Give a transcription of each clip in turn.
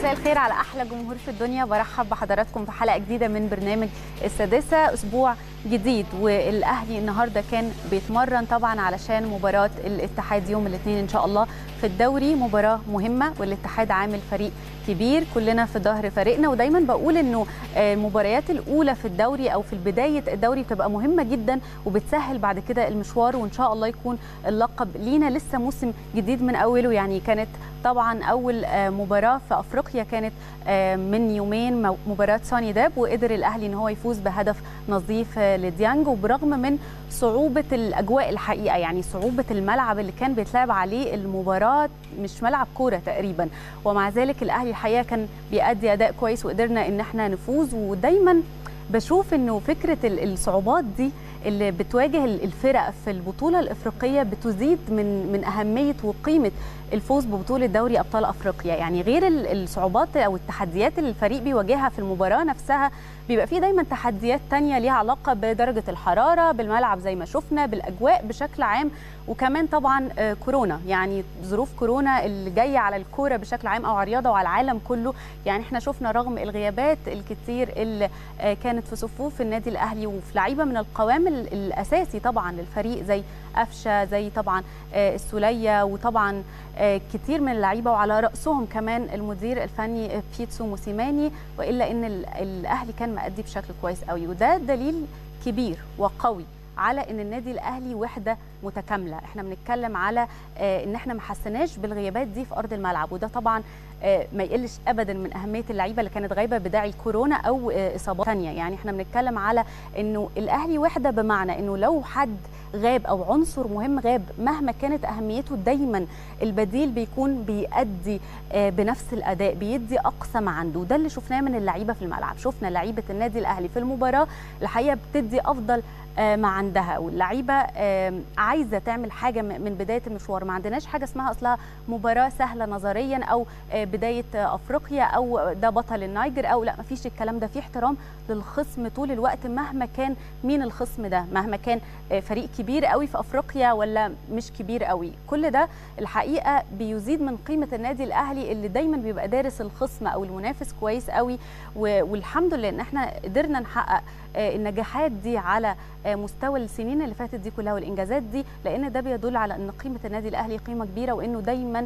مساء الخير على احلى جمهور في الدنيا برحب بحضراتكم في حلقه جديده من برنامج السادسه اسبوع جديد والاهلي النهارده كان بيتمرن طبعا علشان مباراه الاتحاد يوم الاثنين ان شاء الله في الدوري مباراه مهمه والاتحاد عامل فريق كبير كلنا في ظهر فريقنا ودايما بقول انه المباريات الاولى في الدوري او في بدايه الدوري بتبقى مهمه جدا وبتسهل بعد كده المشوار وان شاء الله يكون اللقب لينا لسه موسم جديد من اوله يعني كانت طبعا اول مباراه في افريقيا كانت من يومين مباراه سوني داب وقدر الاهلي ان هو يفوز بهدف نظيف لديانج وبرغم من صعوبه الاجواء الحقيقه يعني صعوبه الملعب اللي كان بيتلعب عليه المباراه مش ملعب كوره تقريبا ومع ذلك الاهلي الحقيقه كان بيأدي اداء كويس وقدرنا ان احنا نفوز ودايما بشوف انه فكره الصعوبات دي اللي بتواجه الفرق في البطوله الافريقيه بتزيد من من اهميه وقيمه الفوز ببطوله دوري ابطال افريقيا يعني غير الصعوبات او التحديات اللي الفريق بيواجهها في المباراه نفسها بيبقى في دايما تحديات تانية ليها علاقه بدرجه الحراره بالملعب زي ما شفنا بالاجواء بشكل عام وكمان طبعا كورونا يعني ظروف كورونا اللي جايه على الكوره بشكل عام او على الرياضه وعلى العالم كله يعني احنا شفنا رغم الغيابات الكتير اللي كانت في صفوف النادي الاهلي وفي لعيبه من القوام الاساسي طبعا للفريق زي قفشه زي طبعا السوليه وطبعا كتير من اللعيبه وعلى راسهم كمان المدير الفني بيتسو موسيماني والا ان الاهلي كان مأدي بشكل كويس قوي وده دليل كبير وقوي على ان النادي الاهلي وحده متكامله احنا بنتكلم على ان احنا ما حسناش بالغيابات دي في ارض الملعب وده طبعا ما يقلش ابدا من اهميه اللعيبه اللي كانت غايبه بداعي كورونا او اصابات ثانيه يعني احنا بنتكلم على انه الاهلي وحده بمعنى انه لو حد غاب او عنصر مهم غاب مهما كانت اهميته دايما البديل بيكون بيأدي بنفس الاداء بيدي اقصى ما عنده وده اللي شفناه من اللعيبه في الملعب شفنا لعيبه النادي الاهلي في المباراه الحقيقه بتدي افضل ما عندها واللعيبه عايزه تعمل حاجه من بدايه المشوار ما عندناش حاجه اسمها اصلها مباراه سهله نظريا او بدايه افريقيا او ده بطل النيجر او لا ما فيش الكلام ده في احترام للخصم طول الوقت مهما كان مين الخصم ده مهما كان فريق كبير قوي في افريقيا ولا مش كبير قوي كل ده الحقيقه بيزيد من قيمه النادي الاهلي اللي دايما بيبقى دارس الخصم او المنافس كويس قوي والحمد لله ان احنا قدرنا نحقق النجاحات دي على مستوى السنين اللي فاتت دي كلها والانجازات دي لان ده بيدل على ان قيمه النادي الاهلي قيمه كبيره وانه دايما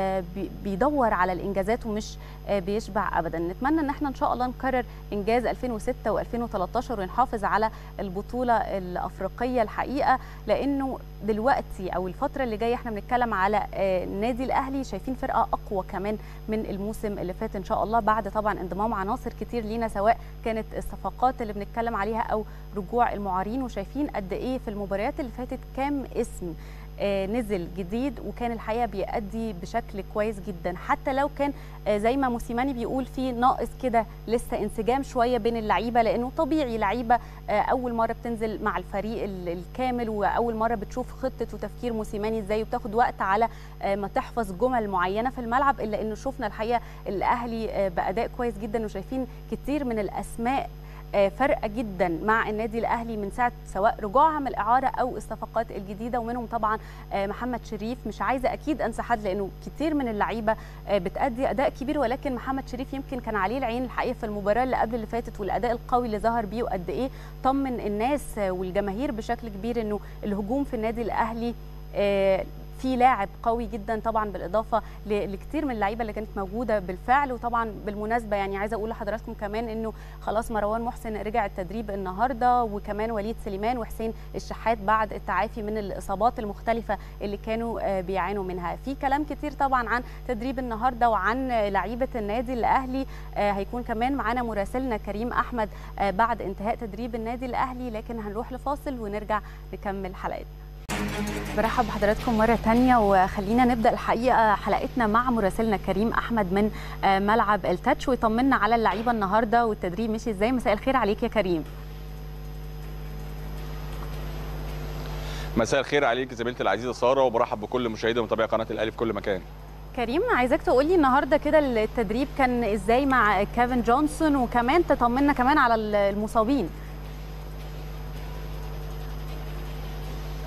بيدور على الانجازات ومش بيشبع ابدا نتمنى ان احنا ان شاء الله نكرر انجاز 2006 و2013 ونحافظ على البطوله الافريقيه الحقيقه لانه دلوقتي او الفتره اللي جايه احنا بنتكلم على النادي الاهلي شايفين فرقه اقوى كمان من الموسم اللي فات ان شاء الله بعد طبعا انضمام عناصر كتير لينا سواء كانت الصفقات اللي بنتكلم عليها او رجوع المعارين وشايفين قد ايه في المباريات اللي فاتت كام اسم نزل جديد وكان الحقيقه بيأدي بشكل كويس جدا حتى لو كان زي ما موسيماني بيقول في ناقص كده لسه انسجام شويه بين اللعيبه لانه طبيعي لعيبه اول مره بتنزل مع الفريق الكامل واول مره بتشوف خطه وتفكير موسيماني ازاي وبتاخد وقت على ما تحفظ جمل معينه في الملعب الا انه شفنا الحقيقه الاهلي باداء كويس جدا وشايفين كتير من الاسماء فارقه جدا مع النادي الاهلي من ساعه سواء رجوعها من الاعاره او الصفقات الجديده ومنهم طبعا محمد شريف مش عايزه اكيد انسى حد لانه كتير من اللعيبه بتادي اداء كبير ولكن محمد شريف يمكن كان عليه العين الحقيقه في المباراه اللي قبل اللي فاتت والاداء القوي اللي ظهر بيه وقد ايه طمن الناس والجماهير بشكل كبير انه الهجوم في النادي الاهلي في لاعب قوي جدا طبعا بالاضافه لكثير من اللعيبه اللي كانت موجوده بالفعل وطبعا بالمناسبه يعني عايزه اقول لحضراتكم كمان انه خلاص مروان محسن رجع التدريب النهارده وكمان وليد سليمان وحسين الشحات بعد التعافي من الاصابات المختلفه اللي كانوا بيعانوا منها في كلام كتير طبعا عن تدريب النهارده وعن لعيبه النادي الاهلي هيكون كمان معانا مراسلنا كريم احمد بعد انتهاء تدريب النادي الاهلي لكن هنروح لفاصل ونرجع نكمل حلقتنا برحب بحضراتكم مرة تانية وخلينا نبدأ الحقيقة حلقتنا مع مراسلنا كريم أحمد من ملعب التاتش ويطمنا على اللعيبة النهاردة والتدريب مشي ازاي مساء الخير عليك يا كريم مساء الخير عليك زميلتي العزيزة سارة وبرحب بكل مشاهدي ومتابعي قناة الأهلي في كل مكان كريم عايزاك تقولي النهارده كده التدريب كان ازاي مع كيفن جونسون وكمان تطمنا كمان على المصابين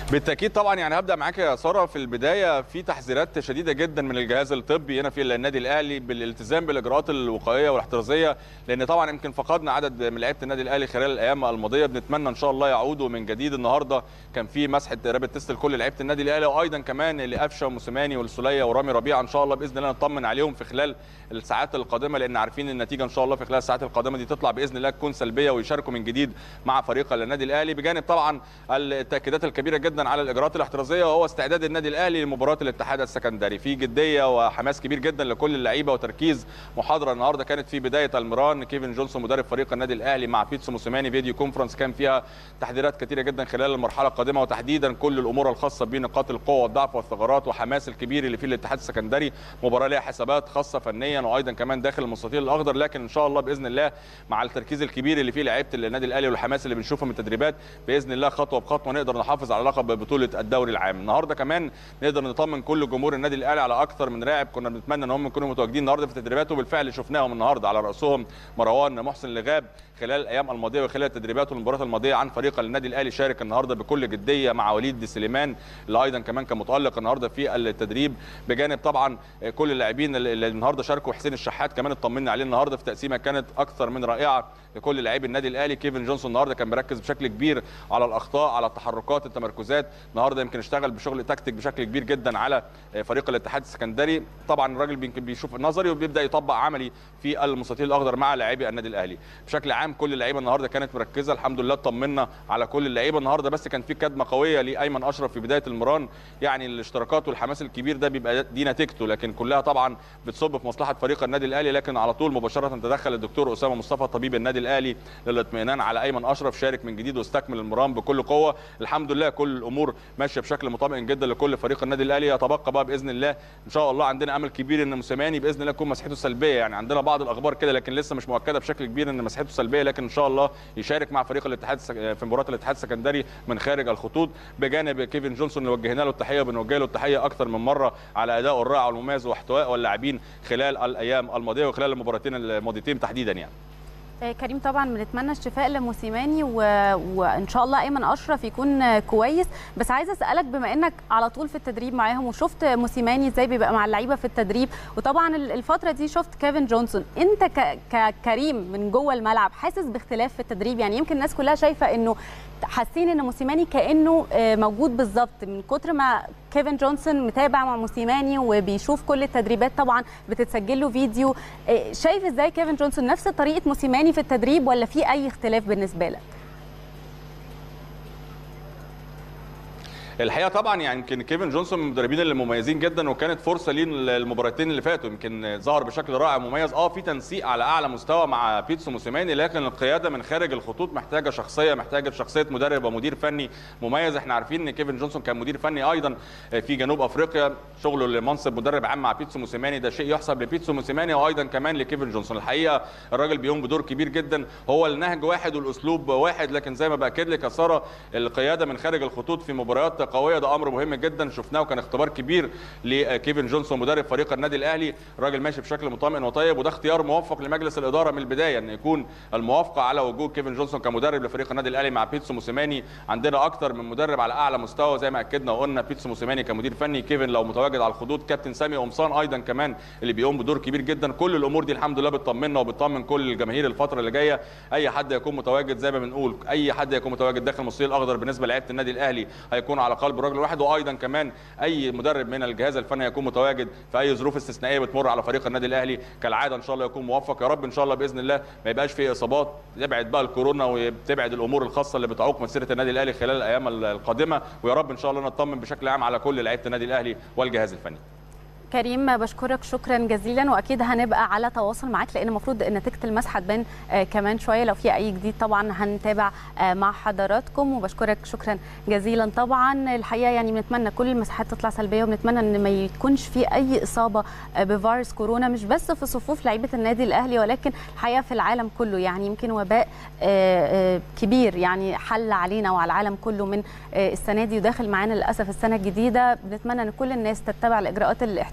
بالتاكيد طبعا يعني هبدا معاك يا ساره في البدايه في تحذيرات شديده جدا من الجهاز الطبي هنا في النادي الاهلي بالالتزام بالاجراءات الوقائيه والاحترازيه لان طبعا يمكن فقدنا عدد من لعيبه النادي الاهلي خلال الايام الماضيه بنتمنى ان شاء الله يعودوا من جديد النهارده كان في مسحه رابط تيست لكل لعيبه النادي الاهلي وايضا كمان لقفشه وموسيماني والسوليه ورامي ربيعه ان شاء الله باذن الله نطمن عليهم في خلال الساعات القادمه لان عارفين النتيجه ان شاء الله في خلال الساعات القادمه دي تطلع باذن الله تكون سلبيه ويشاركوا من جديد مع فريق النادي الاهلي بجانب طبعا التاكيدات الكبيره جدا على الاجراءات الاحترازيه وهو استعداد النادي الاهلي لمباراه الاتحاد السكندري في جديه وحماس كبير جدا لكل اللعيبه وتركيز محاضره النهارده كانت في بدايه المران كيفن جونسون مدرب فريق النادي الاهلي مع بيتسو موسيماني فيديو كونفرنس كان فيها تحذيرات كثيره جدا خلال المرحله القادمه وتحديدا كل الامور الخاصه بنقاط القوه والضعف والثغرات وحماس الكبير اللي في الاتحاد السكندري مباراه ليها حسابات خاصه فنيا وايضا كمان داخل المستطيل الاخضر لكن ان شاء الله باذن الله مع التركيز الكبير اللي فيه لعيبه النادي الاهلي والحماس اللي بنشوفه من التدريبات باذن الله خطوه بخطوه نقدر نحافظ على لقب بطوله الدوري العام النهارده كمان نقدر نطمن كل جمهور النادي الاهلي على اكثر من لاعب كنا بنتمنى ان هم يكونوا متواجدين النهارده في التدريبات وبالفعل شفناهم النهارده على راسهم مروان محسن لغاب خلال الايام الماضيه وخلال التدريبات والمباريات الماضيه عن فريق النادي الاهلي شارك النهارده بكل جديه مع وليد سليمان اللي ايضا كمان كان متالق النهارده في التدريب بجانب طبعا كل اللاعبين اللي النهارده شاركوا حسين الشحات كمان اطمنا عليه النهارده في تقسيمه كانت اكثر من رائعه لكل لاعبي النادي الاهلي كيفن جونسون النهارده كان مركز بشكل كبير على الاخطاء على التحركات التمركزات النهارده يمكن اشتغل بشغل تكتيك بشكل كبير جدا على فريق الاتحاد السكندري طبعا الراجل يمكن بيشوف النظري وبيبدا يطبق عملي في المستطيل الاخضر مع لاعبي النادي الاهلي بشكل عام كل اللعيبه النهارده كانت مركزه الحمد لله اطمنا على كل اللعيبه النهارده بس كان في كدمه قويه لايمن اشرف في بدايه المران يعني الاشتراكات والحماس الكبير ده بيبقى دي نتيجته لكن كلها طبعا بتصب في مصلحه فريق النادي الاهلي لكن على طول مباشره تدخل الدكتور اسامه مصطفى طبيب النادي الاهلي للاطمئنان على ايمن اشرف شارك من جديد واستكمل المران بكل قوه الحمد لله كل الامور ماشيه بشكل مطمئن جدا لكل فريق النادي الاهلي يتبقى بقى باذن الله ان شاء الله عندنا امل كبير ان موسيماني باذن الله تكون مسحته سلبيه يعني عندنا بعض الاخبار كده لكن لسه مش مؤكده بشكل كبير ان مسحته سلبيه لكن ان شاء الله يشارك مع فريق الاتحاد في مباراه الاتحاد السكندري من خارج الخطوط بجانب كيفن جونسون اللي وجهنا له التحيه وبنوجه له التحيه اكثر من مره على ادائه الرائع والمميز واحتواء اللاعبين خلال الايام الماضيه وخلال المباراتين الماضيتين تحديدا يعني كريم طبعا بنتمنى الشفاء لموسيماني و... وان شاء الله ايمن اشرف يكون كويس بس عايزه اسالك بما انك على طول في التدريب معاهم وشفت موسيماني ازاي بيبقى مع اللعيبه في التدريب وطبعا الفتره دي شفت كيفن جونسون انت ك... ككريم من جوه الملعب حاسس باختلاف في التدريب يعني يمكن الناس كلها شايفه انه حاسين ان موسيماني كانه موجود بالظبط من كتر ما كيفن جونسون متابع مع موسيماني وبيشوف كل التدريبات طبعا بتتسجل له فيديو شايف ازاي كيفن جونسون نفس طريقه موسيماني في التدريب ولا في اي اختلاف بالنسبه لك الحقيقه طبعا يعني يمكن كيفن جونسون من المدربين اللي مميزين جدا وكانت فرصه ليه المباراتين اللي فاتوا يمكن ظهر بشكل رائع مميز اه في تنسيق على اعلى مستوى مع بيتسو موسيماني لكن القياده من خارج الخطوط محتاجه شخصيه محتاجه شخصيه مدرب ومدير فني مميز احنا عارفين ان كيفن جونسون كان مدير فني ايضا في جنوب افريقيا شغله لمنصب مدرب عام مع بيتسو موسيماني ده شيء يحسب لبيتسو موسيماني وايضا كمان لكيفن جونسون الحقيقه الراجل بيقوم بدور كبير جدا هو النهج واحد والاسلوب واحد لكن زي ما باكد لك يا ساره القياده من خارج الخطوط في مباريات قويه ده امر مهم جدا شفناه وكان اختبار كبير لكيفن جونسون مدرب فريق النادي الاهلي راجل ماشي بشكل مطمئن وطيب وده اختيار موفق لمجلس الاداره من البدايه ان يكون الموافقه على وجود كيفن جونسون كمدرب لفريق النادي الاهلي مع بيتسو موسيماني عندنا اكتر من مدرب على اعلى مستوى زي ما اكدنا وقلنا بيتسو موسيماني كمدير فني كيفن لو متواجد على الخطوط كابتن سامي قمصان ايضا كمان اللي بيقوم بدور كبير جدا كل الامور دي الحمد لله بتطمنا وبتطمن كل الجماهير الفتره اللي جايه اي حد يكون متواجد زي ما بنقول اي حد يكون متواجد داخل المستطيل الاخضر بالنسبه لعيبه النادي الاهلي هيكون على قلب رجل واحد وايضا كمان اي مدرب من الجهاز الفني يكون متواجد في اي ظروف استثنائيه بتمر على فريق النادي الاهلي كالعاده ان شاء الله يكون موفق يا رب ان شاء الله باذن الله ما يبقاش فيه اصابات يبعد بقى الكورونا وتبعد الامور الخاصه اللي بتعوق مسيره النادي الاهلي خلال الايام القادمه ويا رب ان شاء الله نطمن بشكل عام على كل لعيبه النادي الاهلي والجهاز الفني كريم بشكرك شكرا جزيلا واكيد هنبقى على تواصل معاك لان المفروض نتيجه المسحه تبان كمان شويه لو في اي جديد طبعا هنتابع مع حضراتكم وبشكرك شكرا جزيلا طبعا الحقيقه يعني بنتمنى كل المساحات تطلع سلبيه وبنتمنى ان ما يكونش في اي اصابه بفيروس كورونا مش بس في صفوف لعيبه النادي الاهلي ولكن الحقيقه في العالم كله يعني يمكن وباء كبير يعني حل علينا وعلى العالم كله من السنه دي وداخل معانا للاسف السنه الجديده بنتمنى ان كل الناس تتبع الاجراءات الاحترازيه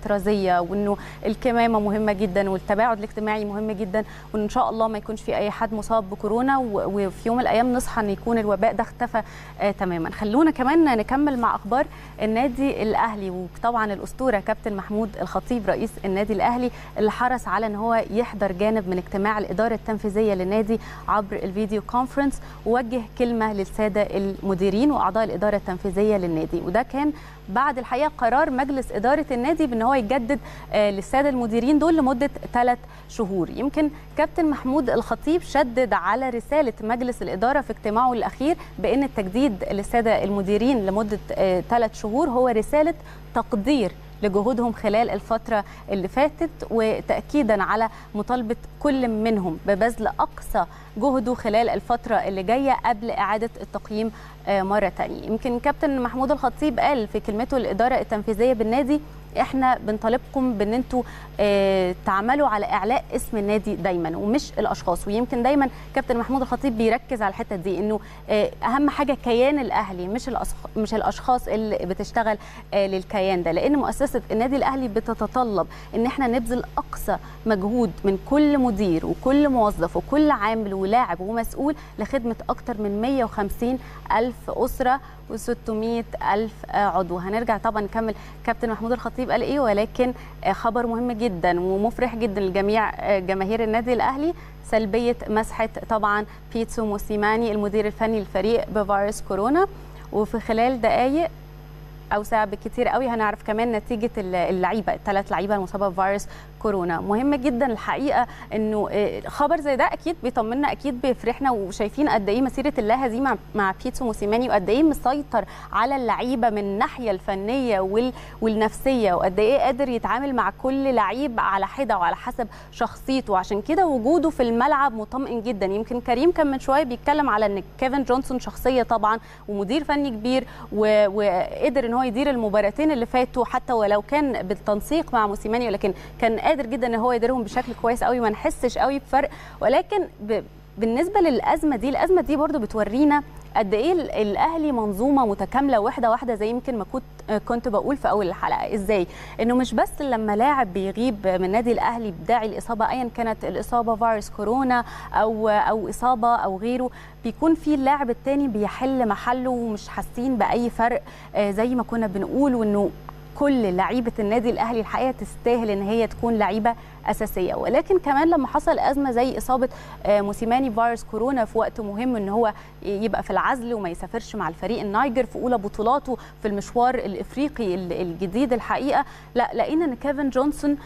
الاحترازيه وانه الكمامه مهمه جدا والتباعد الاجتماعي مهم جدا وان ان شاء الله ما يكونش في اي حد مصاب بكورونا وفي يوم من الايام نصحى ان يكون الوباء ده اختفى آه تماما خلونا كمان نكمل مع اخبار النادي الاهلي وطبعا الاسطوره كابتن محمود الخطيب رئيس النادي الاهلي اللي حرص على ان هو يحضر جانب من اجتماع الاداره التنفيذيه للنادي عبر الفيديو كونفرنس ووجه كلمه للساده المديرين واعضاء الاداره التنفيذيه للنادي وده كان بعد الحقيقه قرار مجلس اداره النادي بان هو يجدد للساده المديرين دول لمده ثلاث شهور يمكن كابتن محمود الخطيب شدد على رساله مجلس الاداره في اجتماعه الاخير بان التجديد للساده المديرين لمده ثلاث شهور هو رساله تقدير لجهودهم خلال الفترة اللي فاتت وتأكيدا على مطالبة كل منهم ببذل أقصى جهده خلال الفترة اللي جاية قبل إعادة التقييم مرة تانية يمكن كابتن محمود الخطيب قال في كلمته الإدارة التنفيذية بالنادي احنا بنطالبكم بان انتوا اه تعملوا على اعلاء اسم النادي دايما ومش الاشخاص ويمكن دايما كابتن محمود الخطيب بيركز على الحته دي انه اه اهم حاجه كيان الاهلي مش مش الاشخاص اللي بتشتغل اه للكيان ده لان مؤسسه النادي الاهلي بتتطلب ان احنا نبذل اقصى مجهود من كل مدير وكل موظف وكل عامل ولاعب ومسؤول لخدمه اكثر من 150 الف اسره و600 ألف عضو هنرجع طبعا نكمل كابتن محمود الخطيب قال إيه ولكن خبر مهم جدا ومفرح جدا لجميع جماهير النادي الأهلي سلبية مسحة طبعا بيتسو موسيماني المدير الفني للفريق بفيروس كورونا وفي خلال دقائق او ساعه بالكثير قوي هنعرف كمان نتيجه اللعيبه الثلاث لعيبه المصابه بفيروس كورونا مهم جدا الحقيقه انه خبر زي ده اكيد بيطمنا اكيد بيفرحنا وشايفين قد ايه مسيره الله هزيمه مع بيتسو موسيماني وقد ايه مسيطر على اللعيبه من الناحيه الفنيه وال... والنفسيه وقد ايه قادر يتعامل مع كل لعيب على حده وعلى حسب شخصيته وعشان كده وجوده في الملعب مطمئن جدا يمكن كريم كان من شويه بيتكلم على ان كيفن جونسون شخصيه طبعا ومدير فني كبير و... وقدر ان هو يدير المباراتين اللي فاتوا حتى ولو كان بالتنسيق مع موسيماني ولكن كان قادر جدا ان هو يديرهم بشكل كويس قوي ما نحسش قوي بفرق ولكن ب... بالنسبه للازمه دي الازمه دي برضو بتورينا قد ايه الاهلي منظومه متكامله واحده واحده زي يمكن ما كنت كنت بقول في اول الحلقه ازاي انه مش بس لما لاعب بيغيب من نادي الاهلي بداعي الاصابه ايا كانت الاصابه فيروس كورونا او او اصابه او غيره بيكون في اللاعب الثاني بيحل محله ومش حاسين باي فرق زي ما كنا بنقول وانه كل لعيبه النادي الاهلي الحقيقه تستاهل ان هي تكون لعيبه اساسيه ولكن كمان لما حصل ازمه زي اصابه موسيماني فيروس كورونا في وقت مهم ان هو يبقى في العزل وما يسافرش مع الفريق النايجر في اولى بطولاته في المشوار الافريقي الجديد الحقيقه لا لقينا ان كيفن جونسون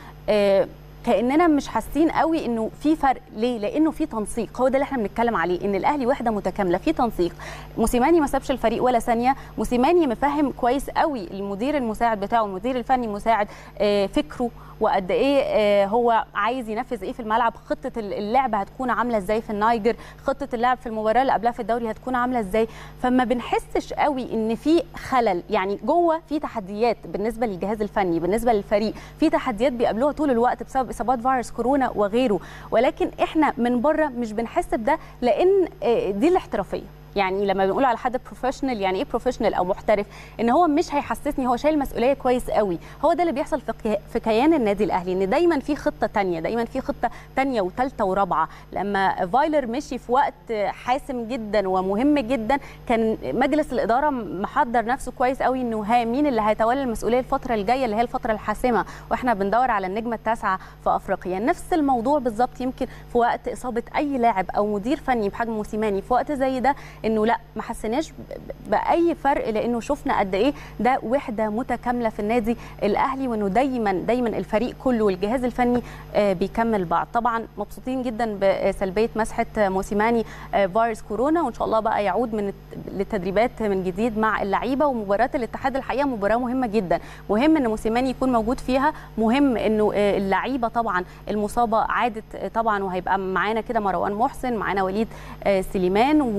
كاننا مش حاسين قوي انه في فرق ليه لانه في تنسيق هو ده اللي احنا بنتكلم عليه ان الاهلي وحده متكامله في تنسيق موسيماني ما سابش الفريق ولا ثانيه موسيماني مفهم كويس قوي المدير المساعد بتاعه المدير الفني المساعد فكره وقد ايه هو عايز ينفذ ايه في الملعب خطه اللعب هتكون عامله ازاي في النايجر خطه اللعب في المباراه اللي قبلها في الدوري هتكون عامله ازاي فما بنحسش قوي ان في خلل يعني جوه في تحديات بالنسبه للجهاز الفني بالنسبه للفريق في تحديات بيقابلوها طول الوقت بسبب اصابات فيروس كورونا وغيره ولكن احنا من بره مش بنحس بده لان دي الاحترافيه يعني لما بنقول على حد بروفيشنال يعني ايه بروفيشنال او محترف ان هو مش هيحسسني هو شايل مسؤوليه كويس قوي هو ده اللي بيحصل في في كيان النادي الاهلي ان دايما في خطه تانية دايما في خطه تانية وثالثه ورابعه لما فايلر مشي في وقت حاسم جدا ومهم جدا كان مجلس الاداره محضر نفسه كويس قوي انه ها مين اللي هيتولى المسؤوليه الفتره الجايه اللي هي الفتره الحاسمه واحنا بندور على النجمه التاسعه في افريقيا نفس الموضوع بالظبط يمكن في وقت اصابه اي لاعب او مدير فني بحجم موسيماني في وقت زي ده انه لا ما حسيناش باي فرق لانه شفنا قد ايه ده وحده متكامله في النادي الاهلي وانه دايما دايما الفريق كله والجهاز الفني بيكمل بعض طبعا مبسوطين جدا بسلبيه مسحه موسيماني فيروس كورونا وان شاء الله بقى يعود من للتدريبات من جديد مع اللعيبه ومباراه الاتحاد الحقيقه مباراه مهمه جدا مهم ان موسيماني يكون موجود فيها مهم انه اللعيبه طبعا المصابه عادت طبعا وهيبقى معانا كده مروان محسن معانا وليد سليمان وان شاء الله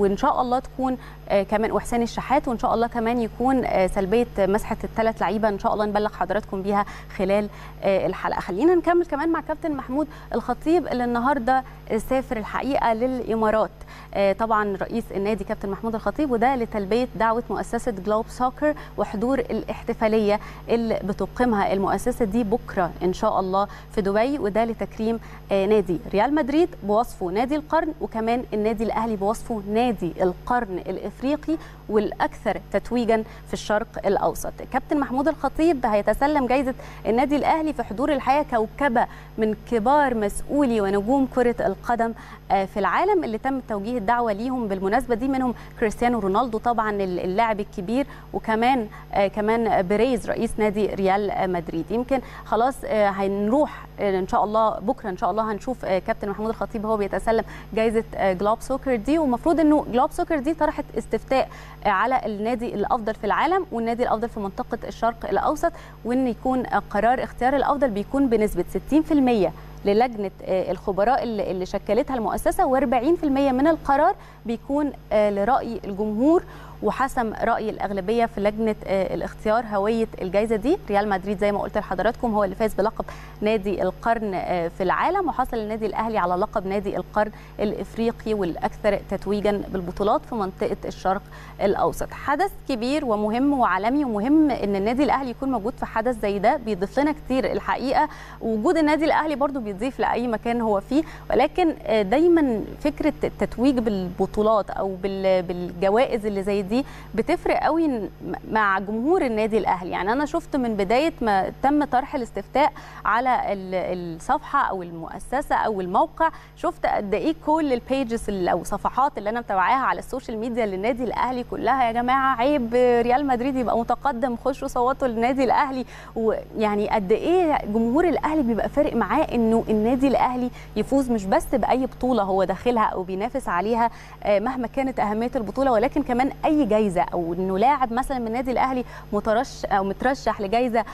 الله تكون كمان وحسين الشحات وان شاء الله كمان يكون سلبيه مسحه الثلاث لعيبه ان شاء الله نبلغ حضراتكم بيها خلال الحلقه خلينا نكمل كمان مع كابتن محمود الخطيب اللي النهارده سافر الحقيقه للامارات طبعا رئيس النادي كابتن محمود الخطيب وده لتلبيه دعوه مؤسسه جلوب سوكر وحضور الاحتفاليه اللي بتقيمها المؤسسه دي بكره ان شاء الله في دبي وده لتكريم نادي ريال مدريد بوصفه نادي القرن وكمان النادي الاهلي بوصفه نادي القرن الافريقي والاكثر تتويجا في الشرق الاوسط كابتن محمود الخطيب هيتسلم جائزه النادي الاهلي في حضور الحقيقه كوكبه من كبار مسؤولي ونجوم كره القدم في العالم اللي تم توجيه الدعوه ليهم بالمناسبه دي منهم كريستيانو رونالدو طبعا اللاعب الكبير وكمان كمان بريز رئيس نادي ريال مدريد يمكن خلاص هنروح ان شاء الله بكره ان شاء الله هنشوف كابتن محمود الخطيب هو بيتسلم جائزه جلوب سوكر دي ومفروض انه جلوب سوكر دي طرحت استفتاء على النادي الافضل في العالم والنادي الافضل في منطقه الشرق الاوسط وان يكون قرار اختيار الافضل بيكون بنسبه 60% للجنه الخبراء اللي شكلتها المؤسسه و40% من القرار بيكون لراي الجمهور وحسم راي الاغلبيه في لجنه الاختيار هويه الجائزه دي ريال مدريد زي ما قلت لحضراتكم هو اللي فاز بلقب نادي القرن في العالم وحصل النادي الاهلي على لقب نادي القرن الافريقي والاكثر تتويجا بالبطولات في منطقه الشرق الاوسط حدث كبير ومهم وعالمي ومهم ان النادي الاهلي يكون موجود في حدث زي ده بيضيف لنا كتير الحقيقه وجود النادي الاهلي برضو بيضيف لاي مكان هو فيه ولكن دايما فكره التتويج بالبطولات او بالجوائز اللي زي دي بتفرق قوي مع جمهور النادي الاهلي يعني انا شفت من بدايه ما تم طرح الاستفتاء على الصفحه او المؤسسه او الموقع شفت قد ايه كل البيجز او صفحات اللي انا متابعاها على السوشيال ميديا للنادي الاهلي كلها يا جماعه عيب ريال مدريد يبقى متقدم خشوا صوتوا للنادي الاهلي ويعني قد ايه جمهور الاهلي بيبقى فارق معاه انه النادي الاهلي يفوز مش بس باي بطوله هو داخلها او بينافس عليها مهما كانت اهميه البطوله ولكن كمان اي جايزه او انه لاعب مثلا من النادي الاهلي مترش او مترشح لجائزه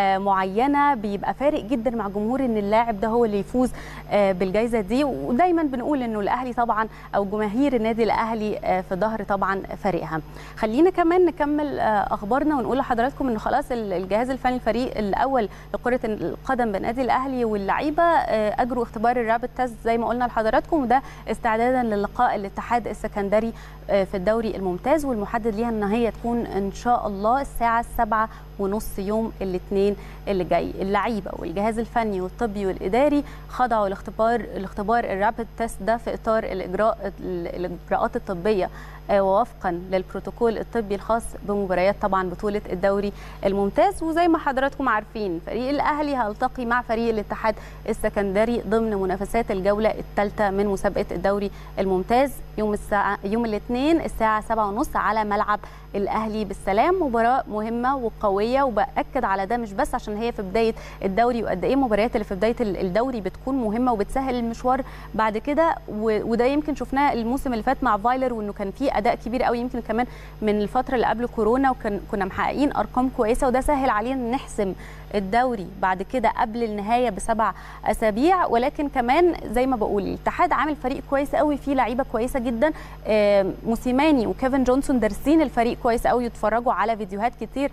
معينه بيبقى فارق جدا مع جمهور ان اللاعب ده هو اللي يفوز بالجائزه دي ودايما بنقول انه الاهلي طبعا او جماهير النادي الاهلي في ظهر طبعا فريقها خلينا كمان نكمل اخبارنا ونقول لحضراتكم انه خلاص الجهاز الفني الفريق الاول لكره القدم بالنادي الاهلي واللعيبه اجروا اختبار الرابط تيست زي ما قلنا لحضراتكم وده استعدادا للقاء الاتحاد السكندري في الدوري الممتاز والمحدد ليها ان هي تكون ان شاء الله الساعه 7 ونص يوم الاثنين اللي جاي اللعيبه والجهاز الفني والطبي والاداري خضعوا لاختبار الاختبار الرابid تيست ده في اطار الاجراء الاجراءات الطبيه ووفقا للبروتوكول الطبي الخاص بمباريات طبعا بطوله الدوري الممتاز وزي ما حضراتكم عارفين فريق الاهلي هيلتقي مع فريق الاتحاد السكندري ضمن منافسات الجوله الثالثه من مسابقه الدوري الممتاز يوم الساعه يوم الاثنين الساعه 7:30 على ملعب الاهلي بالسلام مباراه مهمه وقويه وباكد على ده مش بس عشان هي في بدايه الدوري وقد ايه المباريات اللي في بدايه الدوري بتكون مهمه وبتسهل المشوار بعد كده وده يمكن شفناه الموسم اللي فات مع فايلر وانه كان في اداء كبير قوي يمكن كمان من الفتره اللي قبل كورونا وكان كنا محققين ارقام كويسه وده سهل علينا نحسم الدوري بعد كده قبل النهايه بسبع اسابيع ولكن كمان زي ما بقول الاتحاد عامل فريق كويس قوي فيه لعيبه كويسه جدا موسيماني وكيفن جونسون دارسين الفريق كويس قوي يتفرجوا على فيديوهات كتير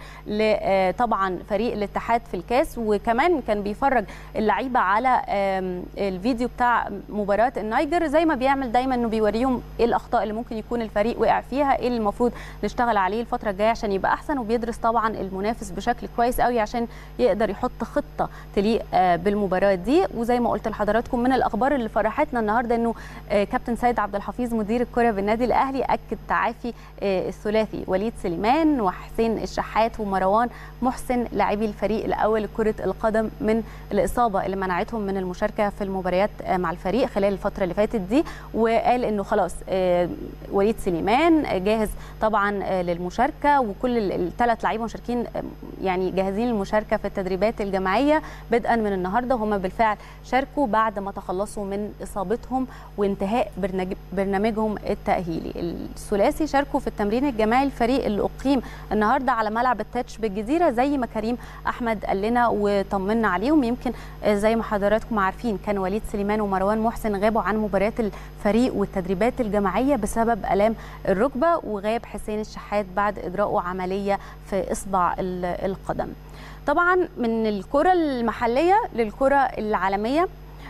طبعا فريق الاتحاد في الكاس وكمان كان بيفرج اللعيبه على الفيديو بتاع مباراه النيجر زي ما بيعمل دايما انه بيوريهم ايه الاخطاء اللي ممكن يكون الفريق وقع فيها ايه اللي المفروض نشتغل عليه الفتره الجايه عشان يبقى احسن وبيدرس طبعا المنافس بشكل كويس قوي عشان يقدر يحط خطه تليق بالمباراه دي وزي ما قلت لحضراتكم من الاخبار اللي فرحتنا النهارده انه كابتن سيد عبد الحفيظ مدير الكره بالنادي الاهلي اكد تعافي الثلاثي وليد سليمان وحسين الشحات ومروان محسن لاعبي الفريق الاول لكره القدم من الاصابه اللي منعتهم من المشاركه في المباريات مع الفريق خلال الفتره اللي فاتت دي وقال انه خلاص وليد سليمان جاهز طبعا للمشاركه وكل الثلاث لعيبه مشاركين يعني جاهزين للمشاركه في التدريبات الجماعيه بدءا من النهارده هم بالفعل شاركوا بعد ما تخلصوا من اصابتهم وانتهاء برنامجهم التاهيلي الثلاثي شاركوا في التمرين الجماعي الفريق اللي اقيم النهارده على ملعب التاتش بالجزيره زي ما كريم احمد قال لنا وطمنا عليهم يمكن زي ما حضراتكم عارفين كان وليد سليمان ومروان محسن غابوا عن مباريات الفريق والتدريبات الجماعيه بسبب الام الركبه وغاب حسين الشحات بعد اجراءه عمليه في اصبع القدم طبعا من الكره المحليه للكره العالميه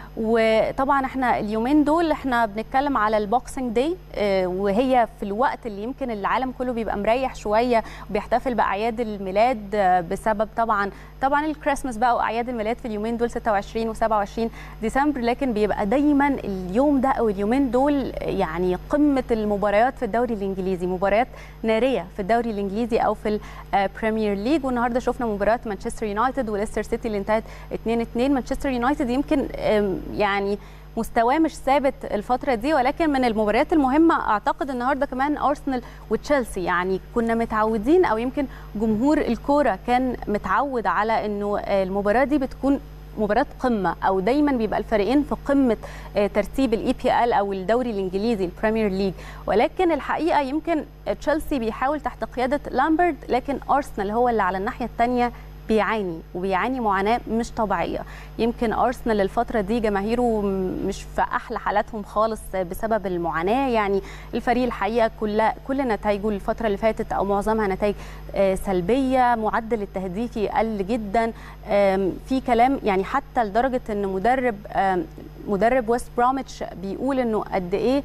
وطبعا احنا اليومين دول احنا بنتكلم على البوكسنج داي وهي في الوقت اللي يمكن العالم كله بيبقى مريح شويه وبيحتفل باعياد الميلاد بسبب طبعا طبعا الكريسماس بقى واعياد الميلاد في اليومين دول 26 و27 ديسمبر لكن بيبقى دايما اليوم ده او اليومين دول يعني قمه المباريات في الدوري الانجليزي مباريات ناريه في الدوري الانجليزي او في البريمير ليج والنهارده شفنا مباراه مانشستر يونايتد وليستر سيتي اللي انتهت 2 2 مانشستر يونايتد يمكن يعني مستواه مش ثابت الفتره دي ولكن من المباريات المهمه اعتقد النهارده كمان ارسنال وتشيلسي يعني كنا متعودين او يمكن جمهور الكوره كان متعود على انه المباراه دي بتكون مباراه قمه او دايما بيبقى الفريقين في قمه ترتيب الاي بي ال او الدوري الانجليزي البريمير ليج ولكن الحقيقه يمكن تشيلسي بيحاول تحت قياده لامبرد لكن ارسنال هو اللي على الناحيه الثانيه بيعاني وبيعاني معاناه مش طبيعيه يمكن ارسنال الفتره دي جماهيره مش في احلى حالاتهم خالص بسبب المعاناه يعني الفريق الحقيقه كل كل نتائجه الفتره اللي فاتت او معظمها نتائج سلبيه معدل التهديفي قل جدا في كلام يعني حتى لدرجه ان مدرب مدرب ويست بروميتش بيقول انه قد ايه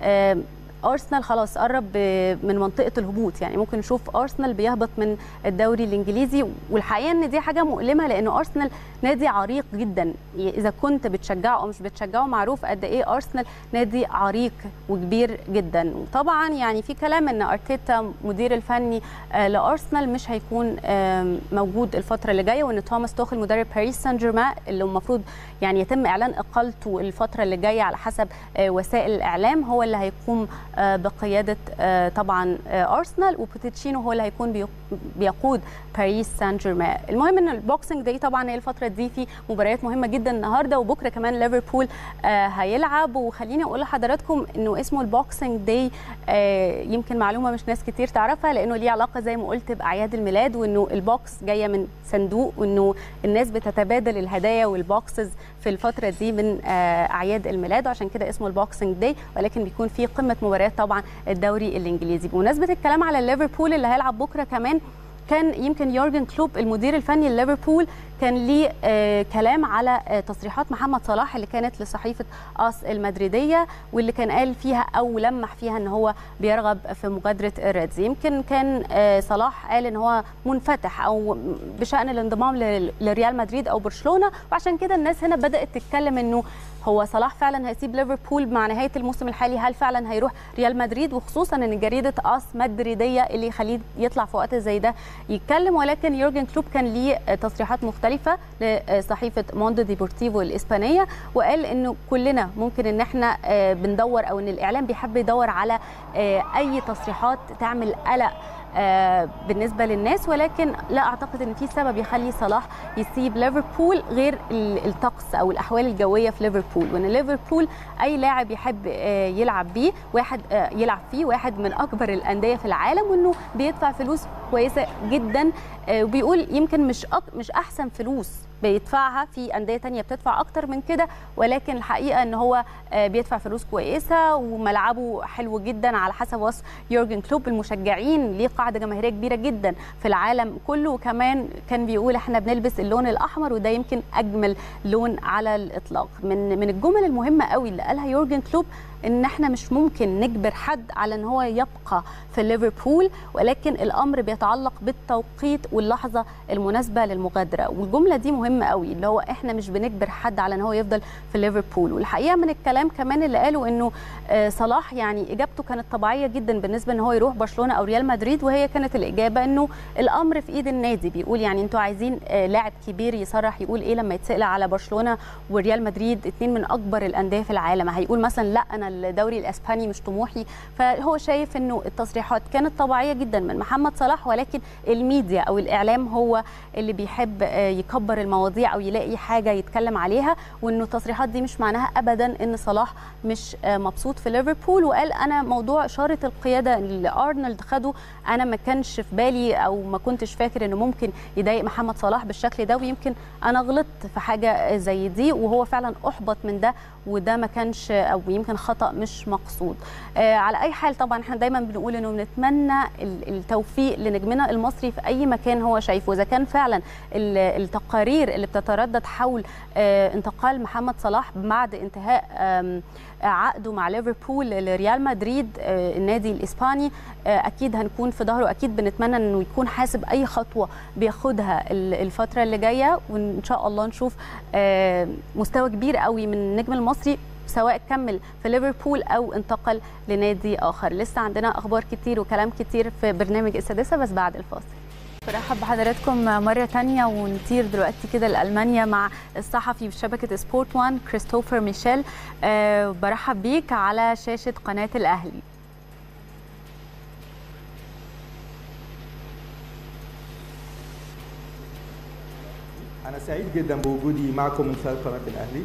ارسنال خلاص قرب من منطقه الهبوط يعني ممكن نشوف ارسنال بيهبط من الدوري الانجليزي والحقيقه ان دي حاجه مؤلمه لان ارسنال نادي عريق جدا اذا كنت بتشجعه او مش بتشجعه معروف قد ايه ارسنال نادي عريق وكبير جدا وطبعا يعني في كلام ان ارتيتا مدير الفني لارسنال مش هيكون موجود الفتره اللي جايه وان توماس توخل مدرب باريس سان جيرمان اللي المفروض يعني يتم اعلان اقالته الفتره اللي جايه على حسب وسائل الاعلام هو اللي هيقوم بقياده طبعا ارسنال وبوتيتشينو هو اللي هيكون بيقود باريس سان جيرمان المهم ان البوكسنج داي طبعا هي الفتره دي في مباريات مهمه جدا النهارده وبكره كمان ليفربول هيلعب وخليني اقول لحضراتكم انه اسمه البوكسنج داي يمكن معلومه مش ناس كتير تعرفها لانه ليه علاقه زي ما قلت باعياد الميلاد وانه البوكس جايه من صندوق وانه الناس بتتبادل الهدايا والبوكسز في الفتره دي من اعياد الميلاد وعشان كده اسمه البوكسنج داي ولكن بيكون في قمه مباريات طبعا الدوري الانجليزي بمناسبه الكلام على ليفربول اللي هيلعب بكره كمان كان يمكن يورجن كلوب المدير الفني لليفربول كان ليه آه كلام على آه تصريحات محمد صلاح اللي كانت لصحيفه اس المدريديه واللي كان قال فيها او لمح فيها ان هو بيرغب في مغادره الريدز يمكن كان آه صلاح قال ان هو منفتح او بشان الانضمام لريال مدريد او برشلونه وعشان كده الناس هنا بدات تتكلم انه هو صلاح فعلا هيسيب ليفربول مع نهايه الموسم الحالي هل فعلا هيروح ريال مدريد وخصوصا ان جريده اس مدريديه اللي يخليه يطلع في وقت زي ده يتكلم ولكن يورجن كلوب كان ليه تصريحات مختلفه لصحيفه موندو ديبورتيفو الاسبانيه وقال انه كلنا ممكن ان احنا بندور او ان الاعلام بيحب يدور على اي تصريحات تعمل قلق آه بالنسبه للناس ولكن لا اعتقد ان في سبب يخلي صلاح يسيب ليفربول غير الطقس او الاحوال الجويه في ليفربول وان ليفربول اي لاعب يحب آه يلعب بيه واحد آه يلعب فيه واحد من اكبر الانديه في العالم وانه بيدفع فلوس كويسه جدا وبيقول يمكن مش أك مش احسن فلوس بيدفعها في انديه تانية بتدفع اكتر من كده ولكن الحقيقه ان هو بيدفع فلوس كويسه وملعبه حلو جدا على حسب وصف يورجن كلوب المشجعين ليه قاعده جماهيريه كبيره جدا في العالم كله وكمان كان بيقول احنا بنلبس اللون الاحمر وده يمكن اجمل لون على الاطلاق من من الجمل المهمه قوي اللي قالها يورجن كلوب ان احنا مش ممكن نجبر حد على ان هو يبقى في ليفربول ولكن الامر بيتعلق بالتوقيت واللحظه المناسبه للمغادره والجمله دي مهمه قوي اللي هو احنا مش بنجبر حد على ان هو يفضل في ليفربول والحقيقه من الكلام كمان اللي قاله انه صلاح يعني اجابته كانت طبيعيه جدا بالنسبه ان هو يروح برشلونه او ريال مدريد وهي كانت الاجابه انه الامر في ايد النادي بيقول يعني انتوا عايزين لاعب كبير يصرح يقول ايه لما يتسال على برشلونه وريال مدريد اتنين من اكبر الانديه في العالم هيقول مثلا لا انا الدوري الاسباني مش طموحي فهو شايف انه التصريحات كانت طبيعيه جدا من محمد صلاح ولكن الميديا او الاعلام هو اللي بيحب يكبر المواضيع او يلاقي حاجه يتكلم عليها وانه التصريحات دي مش معناها ابدا ان صلاح مش مبسوط في ليفربول وقال انا موضوع اشاره القياده اللي ارنولد خده انا ما كانش في بالي او ما كنتش فاكر انه ممكن يضايق محمد صلاح بالشكل ده ويمكن انا غلطت في حاجه زي دي وهو فعلا احبط من ده وده ما كانش او يمكن خطا مش مقصود آه على اي حال طبعا احنا دايما بنقول انه بنتمنى التوفيق لنجمنا المصري في اي مكان هو شايفه اذا كان فعلا التقارير اللي بتتردد حول آه انتقال محمد صلاح بعد انتهاء عقده مع ليفربول لريال مدريد النادي الاسباني اكيد هنكون في ظهره اكيد بنتمنى انه يكون حاسب اي خطوه بياخدها الفتره اللي جايه وان شاء الله نشوف مستوى كبير قوي من النجم المصري سواء كمل في ليفربول او انتقل لنادي اخر لسه عندنا اخبار كتير وكلام كتير في برنامج السادسه بس بعد الفاصل برحب بحضراتكم مرة تانية ونطير دلوقتي كده لألمانيا مع الصحفي في شبكة سبورت وان كريستوفر ميشيل أه برحب بيك على شاشة قناة الأهلي أنا سعيد جدا بوجودي معكم من خلال قناة الأهلي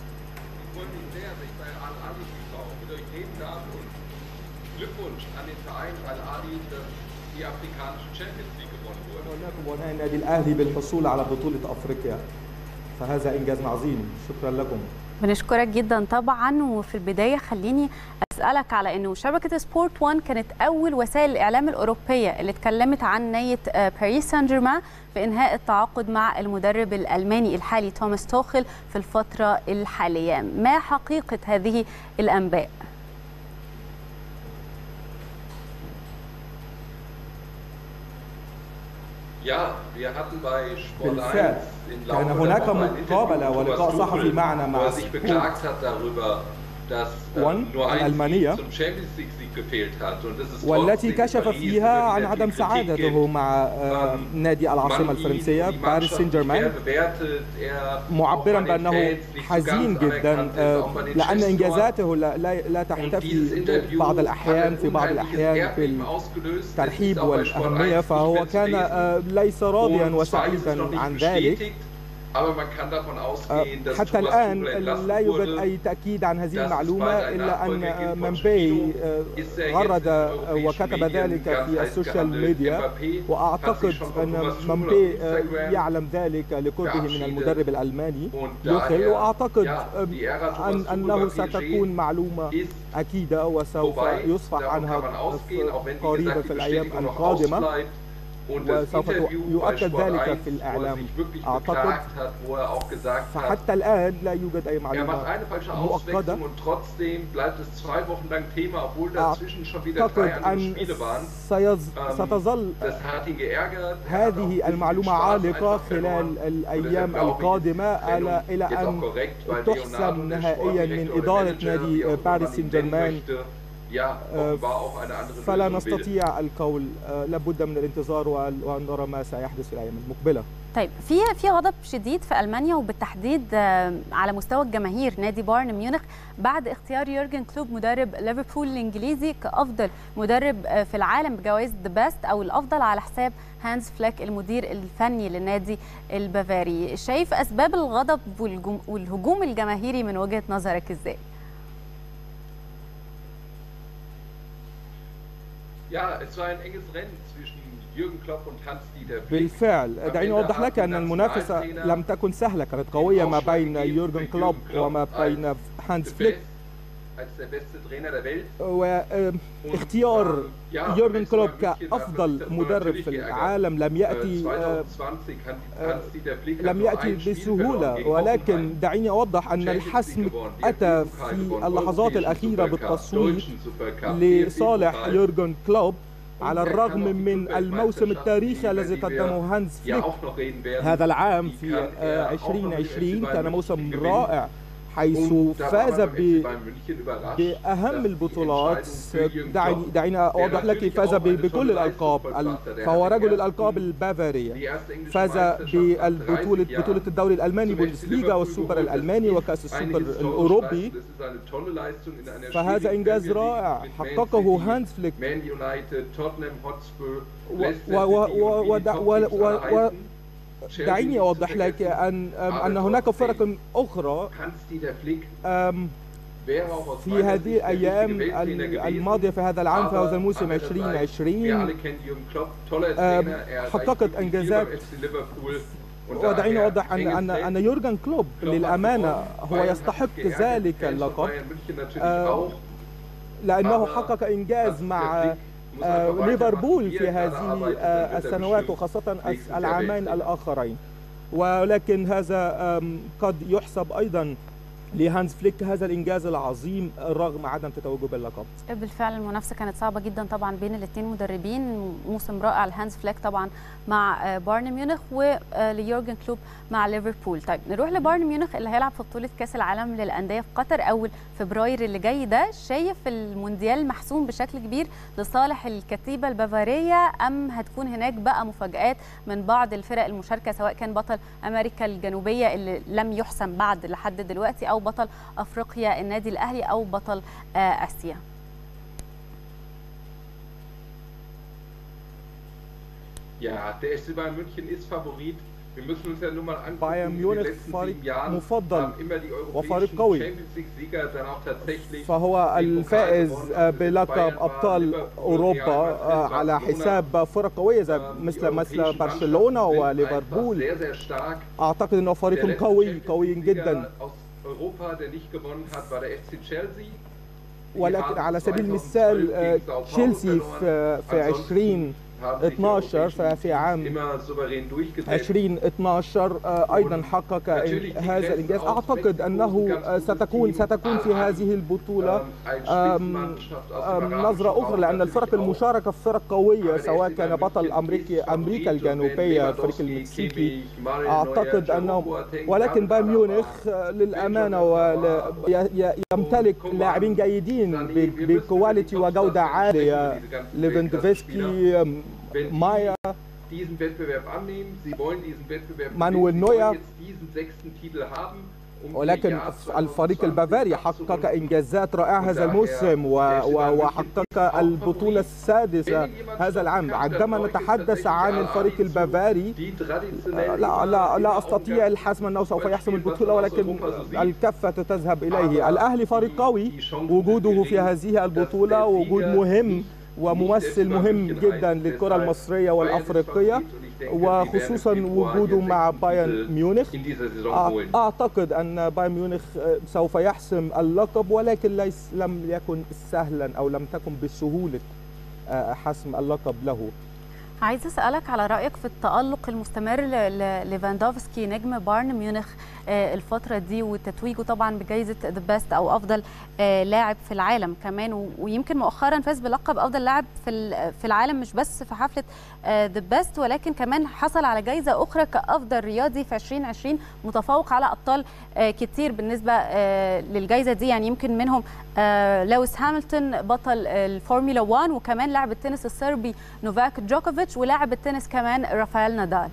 Glückwunsch an den Verein Al-Ali, dass die afrikanische Champions League gewonnen wurde. لكم وهنا النادي الأهلي بالحصول على بطولة أفريقيا فهذا إنجاز عظيم شكرا لكم بنشكرك جدا طبعا وفي البدايه خليني اسالك على انه شبكه سبورت 1 كانت اول وسائل الاعلام الاوروبيه اللي اتكلمت عن نيه باريس سان جيرمان في انهاء التعاقد مع المدرب الالماني الحالي توماس توخل في الفتره الحاليه ما حقيقه هذه الانباء Ja, wir hatten bei Sport 1 بالفعل in كان Lauf هناك مقابلة ولقاء صحفي معنا wo مع er sich beklagt hat darüber, dass äh, One nur ein الألمانية Sieg zum Champions League Sieg gefehlt hat. Und das ist والتي trotzdem كشف Paris فيها immer عن wieder عدم viel Kritik سعادته gibt. مع آه، Ähm, نادي العاصمة man ihn, الفرنسية die باريس Mannschaft سان schwer جيرمان bewertet, er معبرا auch bei den بانه Fans nicht so حزين ganz جدا anerkannt ist, آه، auch bei den لان Geschäftsführern. انجازاته لا لا, لا Und dieses تحتفي Interview بعض hat الاحيان ein في بعض unheimliches الاحيان Erdbeben في ausgelöst. Es ist الترحيب auch bei Sport 1 والاهميه nicht فهو mehr zu كان lesen. آه، ليس راضيا Und zwar ist es noch وسعيدا nicht عن ذلك bestätigt, aber man kann davon ausgehen, dass حتى Thomas الآن Tuchel entlassen لا يوجد wurde. أي تأكيد عن هذه Das المعلومة war ein إلا Nachfolger أن von ممبي Spino. Ist er غرد jetzt in europäischen وكتب Medien ذلك ganz في heiß السوشيال gehandelt. ميديا Mbappé hat وأعتقد sich schon von أن Thomas Tuchel ممبي auf Instagram يعلم ذلك لقربه من verabschiedet. المدرب الألماني Und يوخل daher, وأعتقد ja, die Ära Thomas أن Tuchel أنه bei PSG ستكون معلومة ist أكيدة وسوف vorbei. يصفح Davon عنها kann man ausgehen, auch wenn, wie قريبا gesagt, في die الأيام Bestätigung noch القادمة ausbleibt. Und das وسوف Interview bei يؤكد Sport ذلك 1, في wo er الإعلام. sich wirklich أعتقد beklagt hat, wo er auch gesagt hat, فحتى الآن لا يوجد أي Er macht معلومة eine falsche مؤكدة Auswechslung und trotzdem bleibt es zwei Wochen lang Thema, obwohl dazwischen schon wieder drei أعتقد andere أن Spiele waren. سيظ... Ähm, ستظل Das hat ihn geärgert. Er hat auch هذه viel المعلومة Spaß عالقة einfach verloren. خلال Und الأيام deshalb glaube ich, القادمة ist die إلى Trennung إلى jetzt auch أن korrekt, weil Leonardo, تحسم der نهائيا Sportdirektor من oder إدارة Manager, نادي wie auch immer باريس man سان ihn nennen جيرمان möchte, ja, offenbar auch eine andere فلا Lösung will. نستطيع القول آه، لابد من الانتظار وأن وأن نرى ما سيحدث في الأيام المقبلة طيب في في غضب شديد في المانيا وبالتحديد آه، على مستوى الجماهير نادي بايرن ميونخ بعد اختيار يورجن كلوب مدرب ليفربول الانجليزي كافضل مدرب آه، في العالم بجوائز ذا بيست او الافضل على حساب هانز فلاك المدير الفني للنادي البافاري شايف اسباب الغضب والجم- والهجوم الجماهيري من وجهه نظرك ازاي Ja, es war ein enges Rennen zwischen Jürgen Klopp und Hans-Dieter Flick. بالفعل دعيني أوضح لك أن المنافسة لم تكن سهلة كانت قوية ما بين يورجن كلوب وما بين هانز فليك als der beste Trainer der Welt. واختيار يورجن كلوب كأفضل مدرب في العالم لم يأتي آه، 2020 kann Hans-Dieter Flick لم يأتي بسهولة ولكن دعيني أوضح أن الحسم أتى في اللحظات الأخيرة بالتصويت لصالح يورجن كلوب على الرغم من الموسم التاريخي الذي قدمه هانز فليك هذا العام في آه، 2020 كان موسم رائع حيث Und da war فاز man beim ب- FC Bayern München überrascht, بأهم dass die البطولات Entscheidung für Jürgen دعني Klopp, دعيني der أوضح لك natürlich فاز auch ب- eine بكل tolle الألقاب Leistung ال- vollbracht hat. Er فهو hat den رجل ersten- الألقاب die البافارية erste englische فاز Meisterschaft nach 30 بالبطولة Jahren بطولة الدوري الألماني zum FC بوندسليغا Liverpool والسوبر geholt. Das الألماني ist وكأس eine السوبر historische الأوروبي Leistung. Das ist eine tolle Leistung in einer فهذا schwierigen إنجاز Premier League رائع mit Man حققه City, هانز فليك Man United, Tottenham Hotspur, و- Leicester و- و- City und wie die ودع- Top-Teams و- alle و- و- heißen. Chelsea دعيني nicht zu أوضح لك vergessen. أن Aber أن هناك trotzdem, فرق أخرى Hans-Dieter Flick أم، wäre auch aus في meiner هذه Sicht der الأيام richtige Welttrainer ال- gewesen. الماضية في هذا العام في Aber هذا الموسم andererseits, Wir 2020 alle kennen Jürgen Klopp, toller Ähm, Trainer. Er حققت erreicht viel إنجازات. beim FC Liverpool. Und ودعيني daher أوضح أن enges أن Feld. أن يورجن كلوب Klopp hat للأمانة gewonnen. هو Bayern hat يستحق sich geärgert. ذلك Die Fans von اللقب Bayern München natürlich آه، auch. لأنه Aber حقق إنجاز Hans-Dieter مع Flick muss آه، einfach weitermachen. ليفربول Wie er في gerade هذه arbeitet, dann آه، wird er السنوات bestimmt وخاصة nächstes Jahr العامين Welttrainer. الآخرين ولكن هذا آم، قد يحسب أيضا لهانز فليك هذا الإنجاز العظيم رغم عدم تتويجه باللقب بالفعل المنافسه كانت صعبه جدا طبعا بين الاثنين مدربين موسم رائع لهانز فليك طبعا مع آه، بايرن ميونخ وليورجن كلوب مع ليفربول طيب نروح لبايرن ميونخ اللي هيلعب في بطوله كاس العالم للانديه في قطر اول فبراير اللي جاي ده شايف المونديال محسوم بشكل كبير لصالح الكتيبه البافاريه ام هتكون هناك بقى مفاجات من بعض الفرق المشاركه سواء كان بطل امريكا الجنوبيه اللي لم يحسم بعد لحد دلوقتي او بطل افريقيا النادي الاهلي او بطل آه، اسيا Ja, der FC Bayern München ist Favorit. Wir müssen uns ja nur mal angucken, بايرن in den ميونخ letzten فريق sieben Jahren مفضل haben immer die وفريق europäischen قوي. Champions League Sieger dann auch tatsächlich فهو den Pokal الفائز gewonnen. آه، Ob es بلقب Bayern war, ابطال Liverpool, اوروبا Real Madrid, آه، على Barcelona. حساب فرق قويه زي Ähm, die مثل مثل europäischen برشلونه Mannschaften sind وليفربول einfach sehr, sehr stark. اعتقد انه Der فريق letzte قوي Champions قوي League-Sieger جدا aus Europa, der nicht gewonnen hat, war der FC Chelsea. Die ولكن haben على سبيل 2012 المثال آه، gegen Sao Paulo تشيلسي verloren. في في Ansonsten 20 haben sich die 12 europäischen ففي عام immer souverän durchgesetzt. 2012 آه، ايضا حقق إن- هذا الانجاز اعتقد انه آه، ستكون ستكون في هذه البطوله Ähm, als آم، Spitzenmannschaft aus آم، dem نظرة arabischen أخرى Raum لأن natürlich الفرق auch. المشاركة في فرق قوية Aber der سواء FC كان Bayern بطل München أمريكي ist أمريكا Favorit und wenn الجنوبية الفريق Lewandowski, المكسيكي Kimmich, Mario أعتقد Neuer, أنه Boateng, ولكن بايرن Alaba, ميونخ آه، للأمانة ول- ي- ي- يمتلك لاعبين جيدين ب- بكواليتي وجودة عالية ليفاندوفسكي آم، مايا diesen Wettbewerb annehmen. Sie wollen diesen Wettbewerb Manuel gewinnen. Sie wollen Neuer. jetzt diesen sechsten Titel haben. um ihr ولكن Jahr الفريق 2020 البافاري حقق abzurunden. انجازات رائعه هذا الموسم و- و- وحقق البطوله السادسه هذا العام عندما نتحدث عن الفريق البافاري Die traditionell لا لا لا استطيع الحسم انه سوف يحسم البطوله ولكن الكفه تذهب اليه الاهلي فريق قوي وجوده في هذه البطوله وجود مهم وممثل مهم جدا للكره المصريه والافريقيه وخصوصا وجوده مع بايرن ميونخ in dieser Saison أع- holen. اعتقد ان بايرن ميونخ آه، سوف يحسم اللقب ولكن ليس لم يكن سهلا او لم تكن بسهوله آه، حسم اللقب له عايز اسالك على رايك في التالق المستمر ل- لليفاندوفسكي نجم بايرن ميونخ آه، الفتره دي وتتويجه طبعا بجائزه ذا بيست او افضل آه، لاعب في العالم كمان و- ويمكن مؤخرا فاز بلقب افضل لاعب في ال- في العالم مش بس في حفله ذا بيست ولكن كمان حصل على جائزه اخرى كافضل رياضي في 2020 متفوق على ابطال آه، كتير بالنسبه آه، للجائزه دي يعني يمكن منهم آه، لويس هامilton بطل الفورمولا 1 وكمان لاعب التنس الصربي نوفاك جوكوفيتش ولاعب التنس كمان رافائيل نادال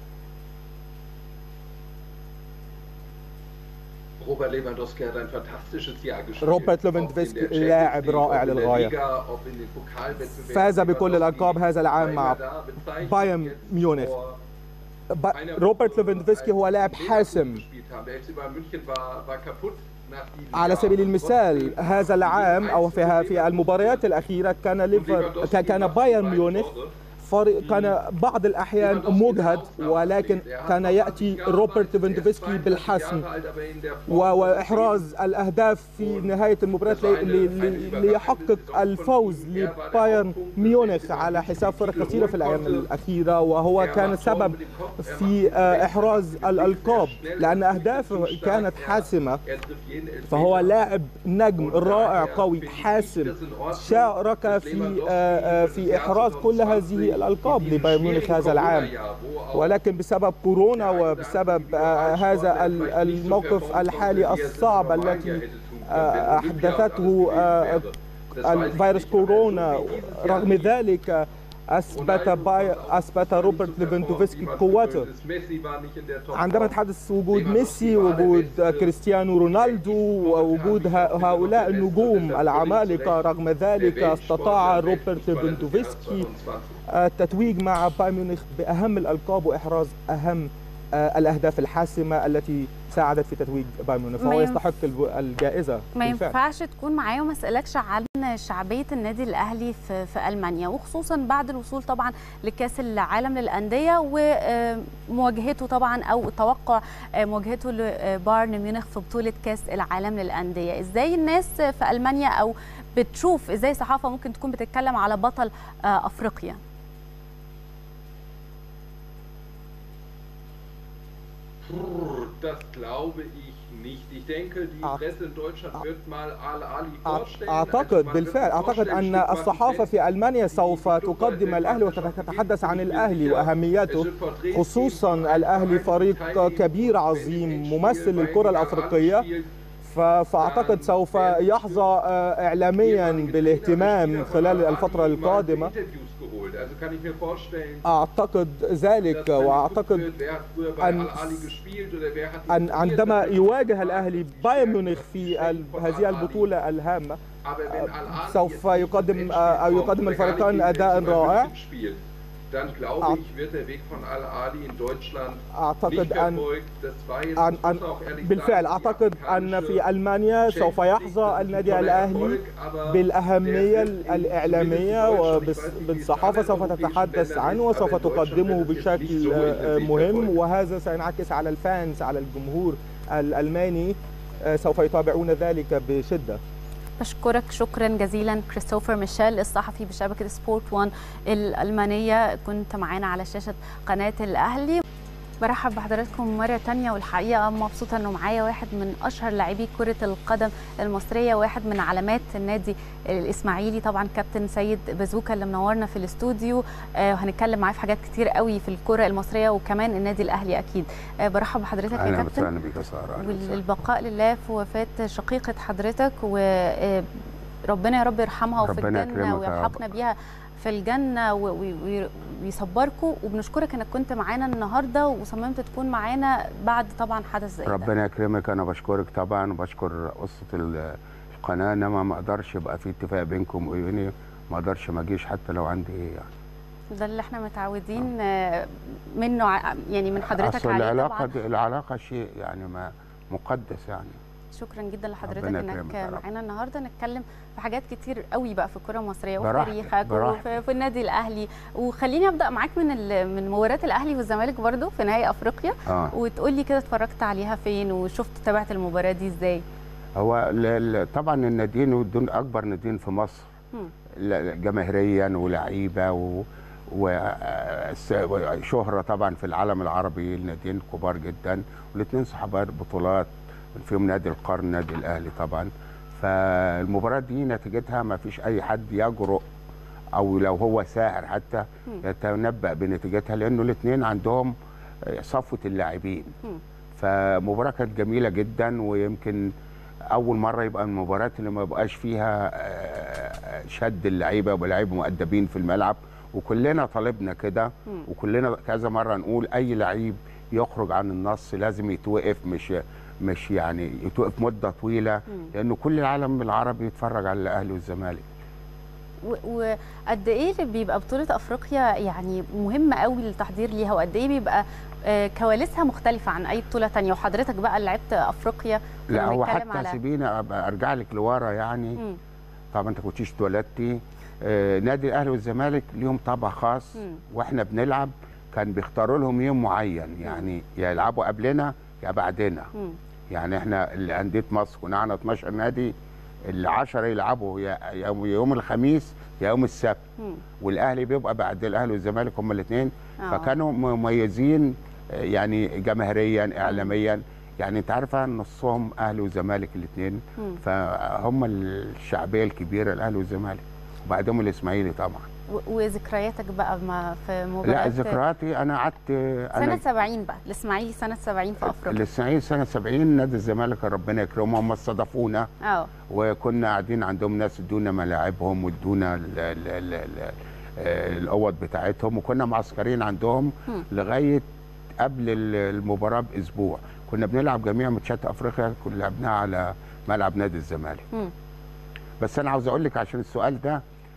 Robert Lewandowski hat ein fantastisches Jahr gespielt. روبرت Ob in ليفاندوفسكي der Champions لاعب League, رائع ob in der للغاية. Liga, ob in den Pokalwettbewerben. فاز بكل Lewandowski الألقاب هذا العام war مع immer da, bezeichnet بايرن jetzt ميونخ. vor ب- einer روبرت Woche, ليفاندوفسكي هو als لاعب Leverkusen حاسم gespielt haben. Der FC Bayern München war, war kaputt nach diesem على Jahr. سبيل Und المثال trotzdem هذا العام او في في المباريات الاخيره كان ليفر ك- كان بايرن ميونخ فريق كان بعض الاحيان مجهد ولكن كان ياتي روبرت ليفاندوفسكي بالحسم و- واحراز الاهداف في نهايه المباريات لي- لي- لي- ليحقق الفوز لبايرن ميونخ على حساب فرق كثيره في الايام الاخيره وهو كان سبب في آه، احراز الالقاب لان اهدافه كانت حاسمه فهو لاعب نجم رائع قوي حاسم شارك في آه، آه، في احراز كل هذه الألقاب لبايرن ميونخ هذا العام ولكن بسبب كورونا وبسبب آه، هذا ال- الموقف الحالي الصعب التي آه، أحدثته آه، الفيروس كورونا رغم ذلك أثبت باي أثبت روبرت ليفاندوفسكي قوته عندما تحدث وجود ميسي وجود كريستيانو رونالدو ووجود ه- هؤلاء النجوم العمالقة رغم ذلك استطاع روبرت ليفاندوفسكي التتويج مع بايرن ميونخ بأهم الألقاب وإحراز أهم آه، الأهداف الحاسمة التي ساعدت في تتويج بايرن ميونخ ما فهو ينف- يستحق الب- الجائزة ما بالفعل. ينفعش تكون معايا وما اسالكش عن شعبيه النادي الاهلي في, في المانيا وخصوصا بعد الوصول طبعا لكاس العالم للانديه ومواجهته طبعا او توقع آه، مواجهته لبايرن ميونخ في بطوله كاس العالم للانديه ازاي الناس في المانيا او بتشوف ازاي الصحافه ممكن تكون بتتكلم على بطل آه، افريقيا Das glaube ich nicht. Ich denke, die Ach. Presse in Deutschland wird mal Al-Ali أع- vorstellen. أعتقد Also man wird بالفعل أعتقد vorstellen, أن Stück weit الصحافة die في ألمانيا die سوف Club تقدم bei الأهلي der وتتحدث عن Mannschaft الأهلي sicher. وأهميته Es wird Porträts خصوصا geben von الأهلي einem فريق Teilnehmer, كبير wenn عظيم ein ممثل Spiel للكرة bei Al-Ali الأفريقية spielt, ف- فأعتقد سوف يحظى آه، إعلاميا بالاهتمام خلال الفترة القادمة أعتقد ذلك وأعتقد أن أن عندما يواجه الأهلي بايرن ميونخ في ال- هذه البطولة الهامة سوف يقدم أو يقدم الفريقان أداء رائع أعتقد أن أن أن بالفعل أعتقد أن في ألمانيا سوف يحظى النادي الأهلي بالأهمية الإعلامية وبالصحافة سوف تتحدث عنه وسوف تقدمه بشكل آه، مهم وهذا سينعكس على الفانز على الجمهور الألماني آه، سوف يتابعون ذلك بشدة بشكرك شكرا جزيلا كريستوفر ميشيل الصحفي بشبكه سبورت 1 الالمانيه كنت معانا على شاشه قناه الاهلي برحب بحضراتكم مرة تانية والحقيقة مبسوطة انه معايا واحد من اشهر لاعبي كرة القدم المصرية واحد من علامات النادي الاسماعيلي طبعا كابتن سيد بازوكا اللي منورنا في الاستوديو آه وهنتكلم معاه في حاجات كتير قوي في الكرة المصرية وكمان النادي الاهلي اكيد آه برحب بحضرتك يا اهلا كابتن وسهلا بك يا ساره أهلاً وسهلاً. والبقاء لله في وفاة شقيقة حضرتك وربنا يا رب يرحمها وفي ربنا الجنة يكرمك يا ويلحقنا رب. بيها في الجنة و- و- وي- ويصبركم وبنشكرك انك كنت معانا النهارده وصممت تكون معانا بعد طبعا حدث زي ده ربنا يكرمك انا بشكرك طبعا وبشكر قصه ال- القناه انما ما اقدرش يبقى في اتفاق بينكم وبيني ما اقدرش ما اجيش حتى لو عندي ايه يعني ده اللي احنا متعودين آه، منه ع- يعني من حضرتك أصل عليه العلاقه طبعا دي العلاقه شيء يعني ما مقدس يعني شكرا جدا لحضرتك ربنا انك يكرمك يا رب. معانا النهارده نتكلم في حاجات كتير قوي بقى في الكره المصريه وفي براحتك، تاريخك براحتك. وفي في النادي الاهلي وخليني ابدا معاك من ال- من مباريات الاهلي والزمالك برضو في نهائي افريقيا اه وتقول لي كده اتفرجت عليها فين وشفت تابعت المباراه دي ازاي هو ل- ل- طبعا الناديين دول اكبر ناديين في مصر مم. ل- جماهيريا ولعيبه و وشهرة طبعا في العالم العربي الناديين كبار جدا والاثنين صحابات بطولات فيهم نادي القرن نادي الاهلي طبعا فالمباراة دي نتيجتها ما فيش اي حد يجرؤ او لو هو ساهر حتى مم. يتنبأ بنتيجتها لانه الاثنين عندهم صفوة اللاعبين مم. فمباراة كانت جميلة جدا ويمكن أول مرة يبقى المباريات اللي ما بقاش فيها آه، شد اللعيبة ولاعيبة مؤدبين في الملعب وكلنا طالبنا كده مم. وكلنا كذا مرة نقول أي لعيب يخرج عن النص لازم يتوقف مش مش يعني يتوقف مدة طويلة مم. لأنه كل العالم العربي يتفرج على الأهلي والزمالك و- وقد ايه اللي بيبقى بطوله افريقيا يعني مهمه قوي للتحضير ليها وقد ايه بيبقى آه، كواليسها مختلفه عن اي بطوله تانية وحضرتك بقى اللي لعبت افريقيا كنا لا هو بنتكلم حتى سيبيني أبقى أرجع لك لورا يعني مم. طبعا انت كنتيش اتولدتي آه، نادي الاهلي والزمالك ليهم طابع خاص مم. واحنا بنلعب كان بيختاروا لهم يوم معين يعني يا يلعبوا قبلنا يا بعدنا مم. يعني احنا اللي انديه مصر كنا عندنا 12 نادي ال 10 يلعبوا يا يوم, يوم الخميس يا يوم السبت مم. والاهلي بيبقى بعد الاهلي والزمالك هم الاثنين آه. فكانوا مميزين آه، يعني جماهيريا اعلاميا يعني انت عارفه نصهم اهلي وزمالك الاثنين مم. فهم الشعبيه الكبيره الاهلي والزمالك وبعدهم الاسماعيلي طبعا و- وذكرياتك بقى ما في لا مباراه ذكرياتي انا قعدت سنه انا 70 بقى الاسماعيلي سنه 70 في افريقيا الاسماعيلي سنه 70 نادي الزمالك ربنا يكرمهم هم استضافونا اه وكنا قاعدين عندهم ناس ادونا ملاعبهم وادونا ال- ال- ال- ال- آه، الاوض بتاعتهم وكنا معسكرين عندهم مم. لغايه قبل ال- المباراه باسبوع كنا بنلعب جميع ماتشات افريقيا كنا لعبناها على ملعب نادي الزمالك مم. بس انا عاوز اقول لك عشان السؤال ده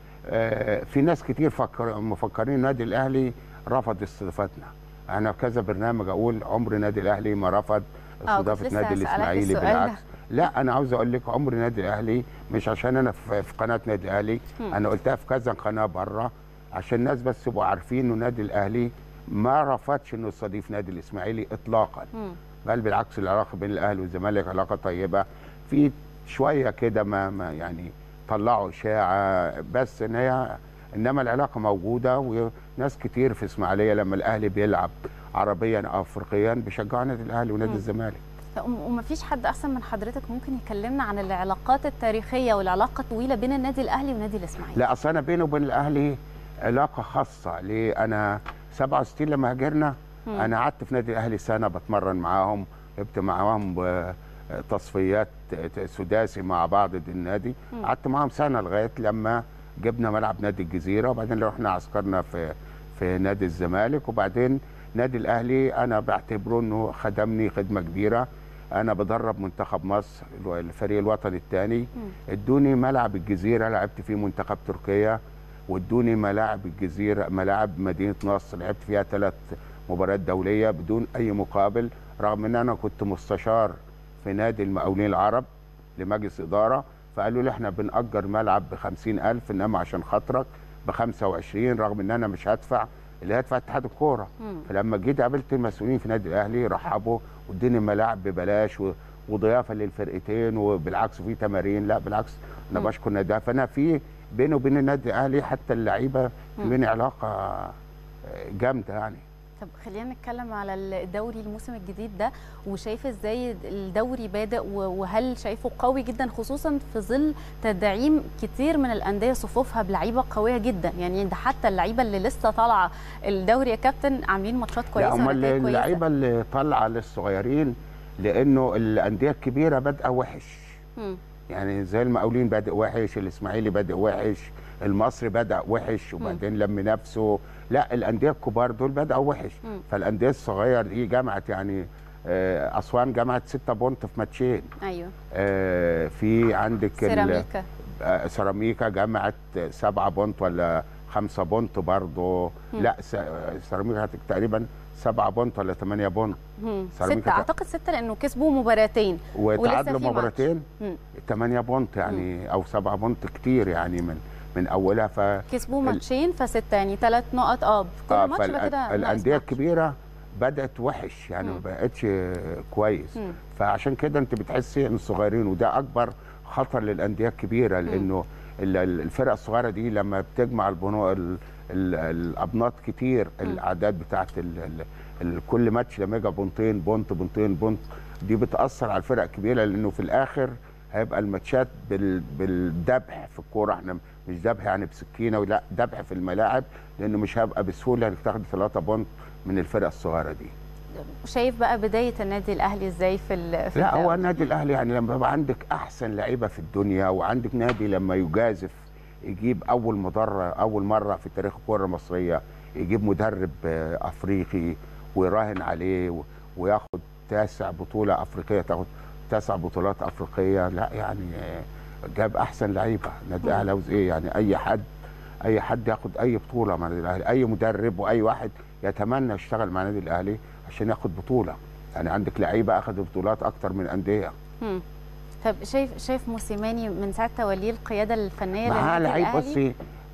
آه، في ناس كتير فكر مفكرين النادي الاهلي رفض استضافتنا انا كذا برنامج اقول عمر نادي الاهلي ما رفض كنت استضافه لسه نادي هسألك الاسماعيلي السؤال ده. بالعكس لا انا عاوز اقول لك عمر نادي الاهلي مش عشان انا في في قناه نادي الاهلي مم. انا قلتها في كذا قناه بره عشان الناس بس يبقوا عارفين انه نادي الاهلي ما رفضش انه يستضيف نادي الاسماعيلي اطلاقا مم. بل بالعكس العلاقه بين الاهلي والزمالك علاقه طيبه في شويه كده ما, ما يعني طلعوا اشاعه بس ان هي انما العلاقه موجوده وناس كتير في اسماعيليه لما الاهلي بيلعب عربيا او افريقيا بيشجعوا نادي الاهلي ونادي مم. الزمالك وما فيش حد احسن من حضرتك ممكن يكلمنا عن العلاقات التاريخيه والعلاقه الطويله بين النادي الاهلي ونادي الاسماعيلي لا اصل انا بيني وبين الاهلي علاقه خاصه ليه انا 67 لما هاجرنا مم. انا قعدت في نادي الاهلي سنه بتمرن معاهم لعبت معاهم ب- تصفيات سداسي مع بعض ضد النادي مم. قعدت معاهم سنه لغايه لما جبنا ملعب نادي الجزيره وبعدين رحنا عسكرنا في في نادي الزمالك وبعدين نادي الاهلي انا بعتبره انه خدمني خدمه كبيره انا بدرب منتخب مصر الفريق الوطني الثاني مم. ادوني ملعب الجزيره لعبت فيه منتخب تركيا وادوني ملاعب الجزيره ملاعب مدينه نصر لعبت فيها ثلاث مباريات دوليه بدون اي مقابل رغم ان انا كنت مستشار في نادي المقاولين العرب لمجلس اداره فقالوا لي احنا بنأجر ملعب ب 50000 انما عشان خاطرك ب 25 رغم ان انا مش هدفع اللي هيدفع اتحاد الكوره مم. فلما جيت قابلت المسؤولين في نادي الاهلي رحبوا وادوني ملاعب ببلاش و... وضيافه للفرقتين وبالعكس في تمارين لا بالعكس انا مم. بشكر النادي فانا في بيني وبين النادي الاهلي حتى اللعيبه في مم. بيني علاقه جامده يعني طب خلينا نتكلم على الدوري الموسم الجديد ده وشايف ازاي الدوري بادئ و- وهل شايفه قوي جدا خصوصا في ظل تدعيم كتير من الانديه صفوفها بلعيبه قويه جدا يعني ده حتى اللعيبه اللي لسه طالعه الدوري يا كابتن عاملين ماتشات لا كويسه هم ونتائج كويسة. اللعيبه اللي طالعه للصغيرين لانه الانديه الكبيره بادئه وحش مم. يعني زي المقاولين بادئ وحش الاسماعيلي بادئ وحش المصري بدا وحش وبعدين لم نفسه لا الانديه الكبار دول بداوا وحش مم. فالانديه الصغيره دي جمعت يعني آه، اسوان جمعت 6 بونت في ماتشين ايوه آه، في عندك ال- سيراميكا آه، سيراميكا جمعت 7 بونت ولا 5 بونت برضه مم. لا س- سيراميكا هتك- تقريبا 7 بونت ولا 8 بونت مم. سيراميكا ستة تق- اعتقد ستة لانه كسبوا مباراتين وتعادلوا في ماتش. مباراتين مم. 8 بونت يعني او 7 بونت كتير يعني من من اولها ف كسبوا ال- ماتشين فستة يعني ثلاث نقط اه في كل آه، ماتش يبقى كده ناقص فالانديه ماتش. الكبيره بدات وحش يعني ما مم. بقتش كويس مم. فعشان كده انت بتحسي ان الصغيرين وده اكبر خطر للانديه الكبيره لانه ال- ال- الفرق الصغيره دي لما بتجمع البنو ال- ال- الابناط كتير الاعداد بتاعت ال ال ال كل ماتش لما يجي بونتين بونت بونتين بونت دي بتاثر على الفرق الكبيره لانه في الاخر هيبقى الماتشات بال بالذبح في الكوره احنا مش ذبح يعني بسكينه ولا ذبح في الملاعب لانه مش هيبقى بسهوله انك تاخد ثلاثه بونت من الفرق الصغيره دي شايف بقى بدايه النادي الاهلي ازاي في ال- في لا هو الدوري؟ النادي الاهلي يعني لما يبقى عندك احسن لعيبه في الدنيا وعندك نادي لما يجازف يجيب اول مدرة اول مره في تاريخ الكره المصريه يجيب مدرب آه، افريقي ويراهن عليه و- وياخد تاسع بطوله افريقيه تاخد تاسع بطولات افريقيه لا يعني آه، جاب احسن لعيبه النادي الاهلي عاوز ايه يعني اي حد اي حد ياخد اي بطوله مع النادي الاهلي اي مدرب واي واحد يتمنى يشتغل مع النادي الاهلي عشان ياخد بطوله يعني عندك لعيبه اخذوا بطولات اكتر من انديه مم. طب شايف شايف موسيماني من ساعه توليه القياده الفنيه معاه للنادي لعيب الاهلي بصي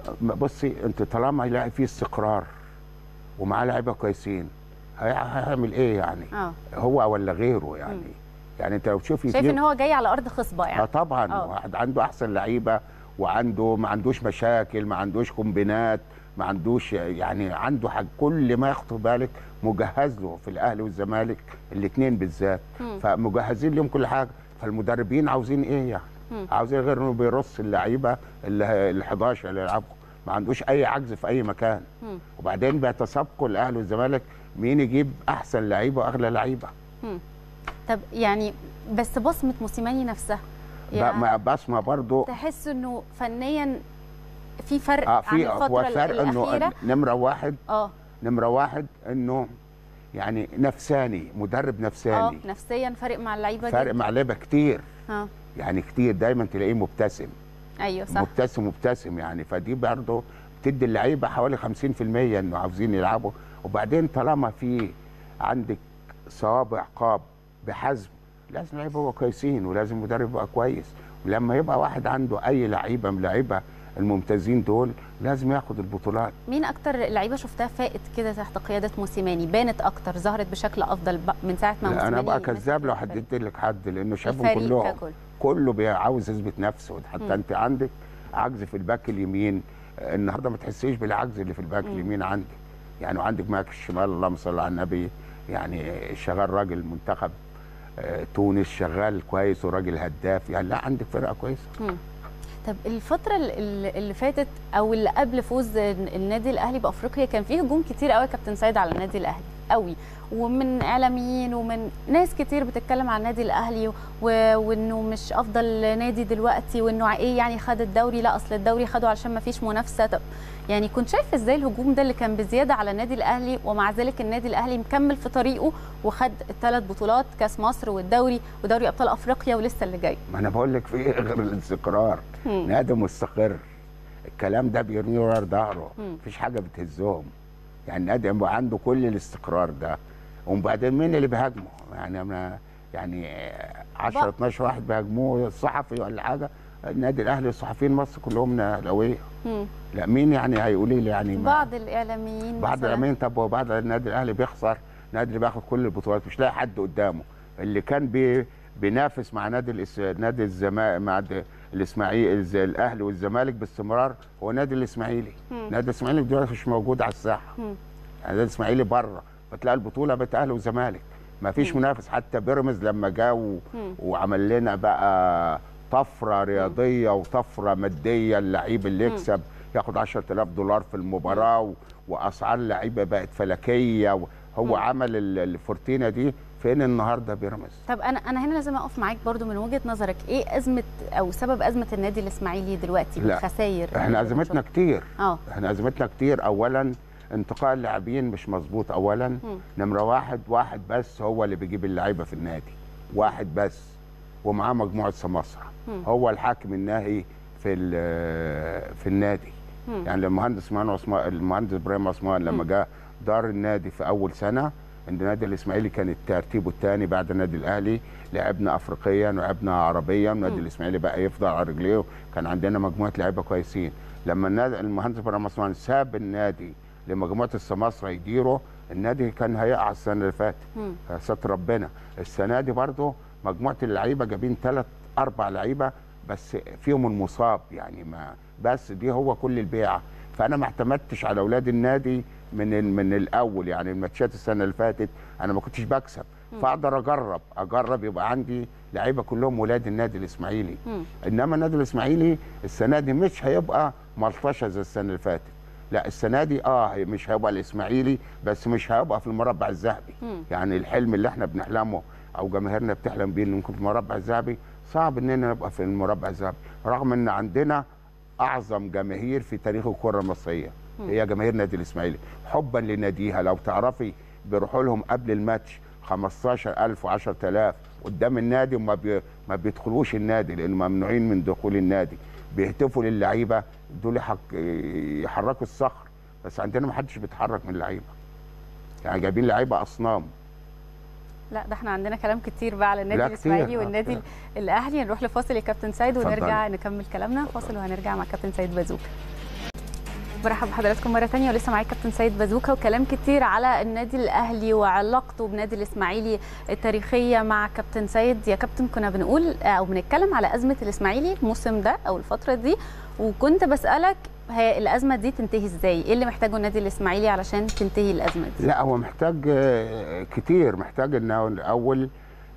بصي انت طالما يلاقي فيه استقرار ومعاه لعيبه كويسين هي- هيعمل ايه يعني اه هو ولا غيره يعني مم. يعني انت لو تشوفي شايف فيه- ان هو جاي على ارض خصبه اه يعني طبعا آه. واحد عنده احسن لعيبه وعنده ما عندوش مشاكل ما عندوش كومبينات ما عندوش يعني عنده حاجة كل ما يخطر بالك مجهز له في الاهلي والزمالك الاثنين بالذات مم. فمجهزين لهم كل حاجه فالمدربين عاوزين ايه يعني مم. عاوزين غير انه بيرص اللعيبه اللي ال 11 اللي يلعبوا ما عندوش اي عجز في اي مكان مم. وبعدين بيتسابقوا الاهلي والزمالك مين يجيب احسن لعيبه واغلى لعيبه طب يعني بس بصمه موسيماني نفسها بقى ما بسمه برضو تحس انه فنيا في فرق اه عن في هو الفتره فرق انه الاخيره نمره واحد اه نمره واحد انه يعني نفساني مدرب اه نفساني نفسيا فارق مع اللعيبه فرق جدا مع لعيبه كتير اه يعني كتير دايما تلاقيه مبتسم ايوه صح مبتسم مبتسم يعني فدي برضه بتدي اللعيبه حوالي 50% انه عاوزين يلعبوا وبعدين طالما في عندك صواب عقاب بحزم لازم اللعيبه يبقوا كويسين ولازم المدرب يبقى كويس ولما يبقى واحد عنده اي لعيبه من اللعيبه الممتازين دول لازم ياخد البطولات مين اكتر لعيبه شفتها فائت كده تحت قياده موسيماني بانت اكتر ظهرت بشكل افضل بق- من ساعه ما لا موسيماني انا بقى مسك كذاب لو الفريق. حددت لك حد لانه شايفهم الفريق كلهم ككل كله بي- عاوز يثبت نفسه مم. حتى انت عندك عجز في الباك اليمين آه، النهارده ما تحسيش بالعجز اللي في الباك مم. اليمين عندك يعني وعندك باك الشمال اللهم صل على النبي يعني شغال راجل منتخب آه، تونس شغال كويس وراجل هداف يعني لا عندك فرقه كويسه مم. طب الفترة ال- ال- اللي فاتت او اللي قبل فوز النادي الاهلي بافريقيا كان فيه هجوم كتير قوي يا كابتن سيد على النادي الاهلي قوي ومن اعلاميين ومن ناس كتير بتتكلم عن النادي الاهلي و... وانه مش افضل نادي دلوقتي وانه ايه يعني خد الدوري لا اصل الدوري خده علشان ما فيش منافسه طب يعني كنت شايف ازاي الهجوم ده اللي كان بزياده على النادي الاهلي ومع ذلك النادي الاهلي مكمل في طريقه وخد الثلاث بطولات كاس مصر والدوري ودوري ابطال افريقيا ولسه اللي جاي ما انا بقول لك في إيه غير الاستقرار مم. نادي مستقر الكلام ده بيرميه ورا ظهره مم. مفيش حاجه بتهزهم يعني النادي يبقى عنده كل الاستقرار ده وبعدين مين اللي بيهاجمه يعني انا يعني 10 بق- 12 واحد بيهاجموه الصحفي ولا حاجه النادي الاهلي الصحفيين مصر كلهم اهلاويه مم. لا مين يعني هيقولي لي يعني ما- بعض الاعلاميين بعض مثلاً. الامين طب وبعض النادي الاهلي بيخسر النادي اللي بياخد كل البطولات مش لاقي حد قدامه اللي كان بي بينافس مع نادي الإس... نادي الزمالك مع د- الاسماعيلي الز- الاهلي والزمالك باستمرار هو نادي الاسماعيلي مم. نادي الاسماعيلي دلوقتي مش موجود على الساحه مم. يعني نادي الاسماعيلي بره فتلاقي البطوله بقت اهلي وزمالك ما فيش مم. منافس حتى بيراميدز لما جه و... مم. وعمل لنا بقى طفره رياضيه وطفره ماديه اللعيب اللي مم. يكسب ياخد 10000 دولار في المباراه و... واسعار اللعيبه بقت فلكيه و... هو مم. عمل ال- الفورتينا دي فين النهارده بيراميدز طب انا انا هنا لازم اقف معاك برضو من وجهه نظرك ايه ازمه او سبب ازمه النادي الاسماعيلي دلوقتي لا. بالخساير احنا ازمتنا كتير اه احنا ازمتنا كتير اولا انتقاء اللاعبين مش مظبوط اولا مم. نمره واحد واحد بس هو اللي بيجيب اللعيبه في النادي واحد بس ومعاه مجموعه سماسره مم. هو الحاكم الناهي في ال- في النادي مم. يعني المهندس عثمان عثمان المهندس ابراهيم عثمان لما مم. جاء دار النادي في اول سنه عند النادي الاسماعيلي كان ترتيبه الثاني بعد النادي الاهلي لعبنا افريقيا ولعبنا عربيا النادي مم. الاسماعيلي بقى يفضل على رجليه كان عندنا مجموعه لعيبه كويسين لما النادي المهندس ابراهيم عثمان ساب النادي لمجموعه السماسره يديره النادي كان هيقع السنه اللي فاتت مم. ستر ربنا السنه دي برضه مجموعه اللعيبه جايبين ثلاث اربع لعيبه بس فيهم المصاب يعني ما بس دي هو كل البيعه فانا ما اعتمدتش على اولاد النادي من ال- من الاول يعني الماتشات السنه اللي فاتت انا ما كنتش بكسب فاقدر اجرب اجرب يبقى عندي لعيبه كلهم ولاد النادي الاسماعيلي مم. انما النادي الاسماعيلي السنه دي مش هيبقى ملطشه زي السنه اللي فاتت لا السنه دي اه هي- مش هيبقى الاسماعيلي بس مش هيبقى في المربع الذهبي مم. يعني الحلم اللي احنا بنحلمه او جماهيرنا بتحلم بيه ان نكون في المربع الذهبي صعب اننا نبقى في المربع الذهبي رغم ان عندنا اعظم جماهير في تاريخ الكره المصريه هي جماهير نادي الاسماعيلي حبا لناديها لو تعرفي بيروحوا لهم قبل الماتش 15000 و10000 قدام النادي وما بي ما بيدخلوش النادي لان ممنوعين من دخول النادي بيهتفوا للعيبه دول يحك يحركوا الصخر بس عندنا ما حدش بيتحرك من اللعيبه يعني جايبين لعيبه اصنام لا ده احنا عندنا كلام كتير بقى على النادي لا الاسماعيلي كتير، آه، والنادي كتير. الاهلي نروح لفاصل يا كابتن سيد اتفضلي. ونرجع نكمل كلامنا فاصل وهنرجع مع كابتن سيد بازوكا برحب بحضراتكم مره تانية ولسه معايا كابتن سيد بازوكا وكلام كتير على النادي الاهلي وعلاقته بنادي الاسماعيلي التاريخيه مع كابتن سيد يا كابتن كنا بنقول او بنتكلم على ازمه الاسماعيلي الموسم ده او الفتره دي وكنت بسالك هي الازمه دي تنتهي ازاي ايه اللي محتاجه النادي الاسماعيلي علشان تنتهي الازمه دي لا هو محتاج آه، كتير محتاج انه الاول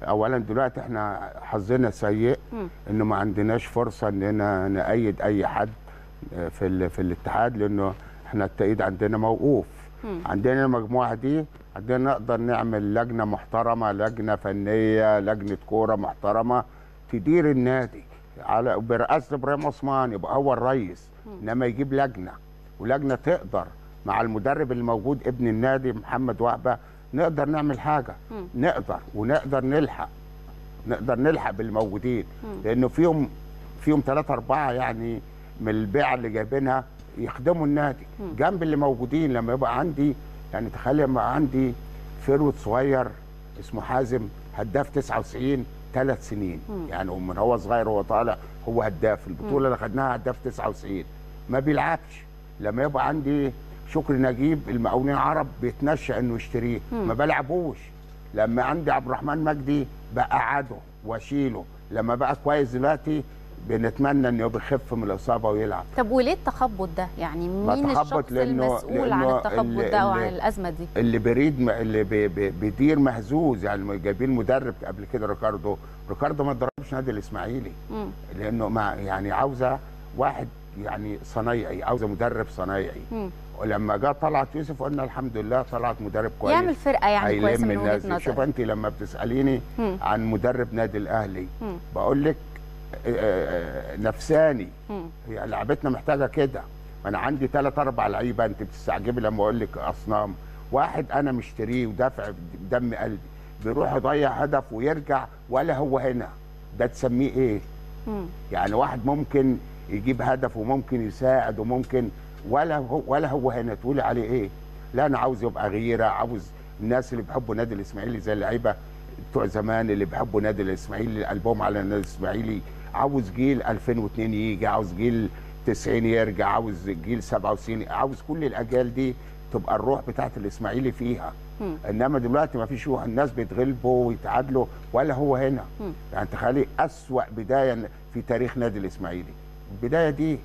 اولا دلوقتي احنا حظنا سيء مم. انه ما عندناش فرصه اننا نأيد اي حد آه، في ال... في الاتحاد لانه احنا التأييد عندنا موقوف مم. عندنا المجموعه دي عندنا نقدر نعمل لجنه محترمه لجنه فنيه لجنه كوره محترمه تدير النادي على برئاسه ابراهيم عثمان يبقى هو الرئيس انما يجيب لجنه ولجنه تقدر مع المدرب اللي موجود ابن النادي محمد وهبه نقدر نعمل حاجه مم. نقدر ونقدر نلحق نقدر نلحق بالموجودين مم. لانه فيهم فيهم ثلاثة أربعة يعني من البيعة اللي جايبينها يخدموا النادي مم. جنب اللي موجودين لما يبقى عندي يعني تخيل لما عندي فيرود صغير اسمه حازم هداف 99 ثلاث سنين مم. يعني من هو صغير هو طالع هو هداف البطولة اللي خدناها هداف 99 ما بيلعبش لما يبقى عندي شكري نجيب المقاولين العرب بيتنشأ انه يشتريه مم. ما بلعبوش لما عندي عبد الرحمن مجدي بقعده واشيله لما بقى كويس دلوقتي بنتمنى انه بيخف من الاصابه ويلعب طب وليه التخبط ده يعني ما مين تخبط الشخص لأنه- المسؤول عن لأنه التخبط اللي- ده او عن اللي- الازمه دي اللي بيريد م- اللي بي بي بيدير مهزوز يعني جايبين مدرب قبل كده ريكاردو ريكاردو ما ضربش نادي الاسماعيلي مم. لانه ما يعني عاوزه واحد يعني صنايعي عاوزه مدرب صنايعي مم. ولما جه طلعت يوسف قلنا الحمد لله طلعت مدرب كويس يعمل فرقه يعني كويسه هيلم من الناس وجهه دي. شوف نظرك انت لما بتساليني مم. عن مدرب نادي الاهلي مم. بقول لك آه، آه، نفساني مم. هي لعبتنا محتاجه كده ما انا عندي ثلاث اربع لعيبه انت بتستعجبي لما اقول لك اصنام واحد انا مشتريه ودافع بدم قلبي بيروح يضيع هدف ويرجع ولا هو هنا ده تسميه ايه مم. يعني واحد ممكن يجيب هدف وممكن يساعد وممكن ولا هو ولا هو هنا تقولي عليه ايه لا انا عاوز يبقى غيره عاوز الناس اللي بيحبوا نادي الاسماعيلي زي اللعيبه بتوع زمان اللي بيحبوا نادي الاسماعيلي اللي قلبهم على النادي الاسماعيلي عاوز جيل 2002 يجي عاوز جيل 90 يرجع عاوز جيل 67 عاوز كل الاجيال دي تبقى الروح بتاعت الاسماعيلي فيها مم. انما دلوقتي ما فيش روح الناس بيتغلبوا ويتعادلوا ولا هو هنا مم. يعني تخيلي اسوا بدايه في تاريخ نادي الاسماعيلي البدايه دي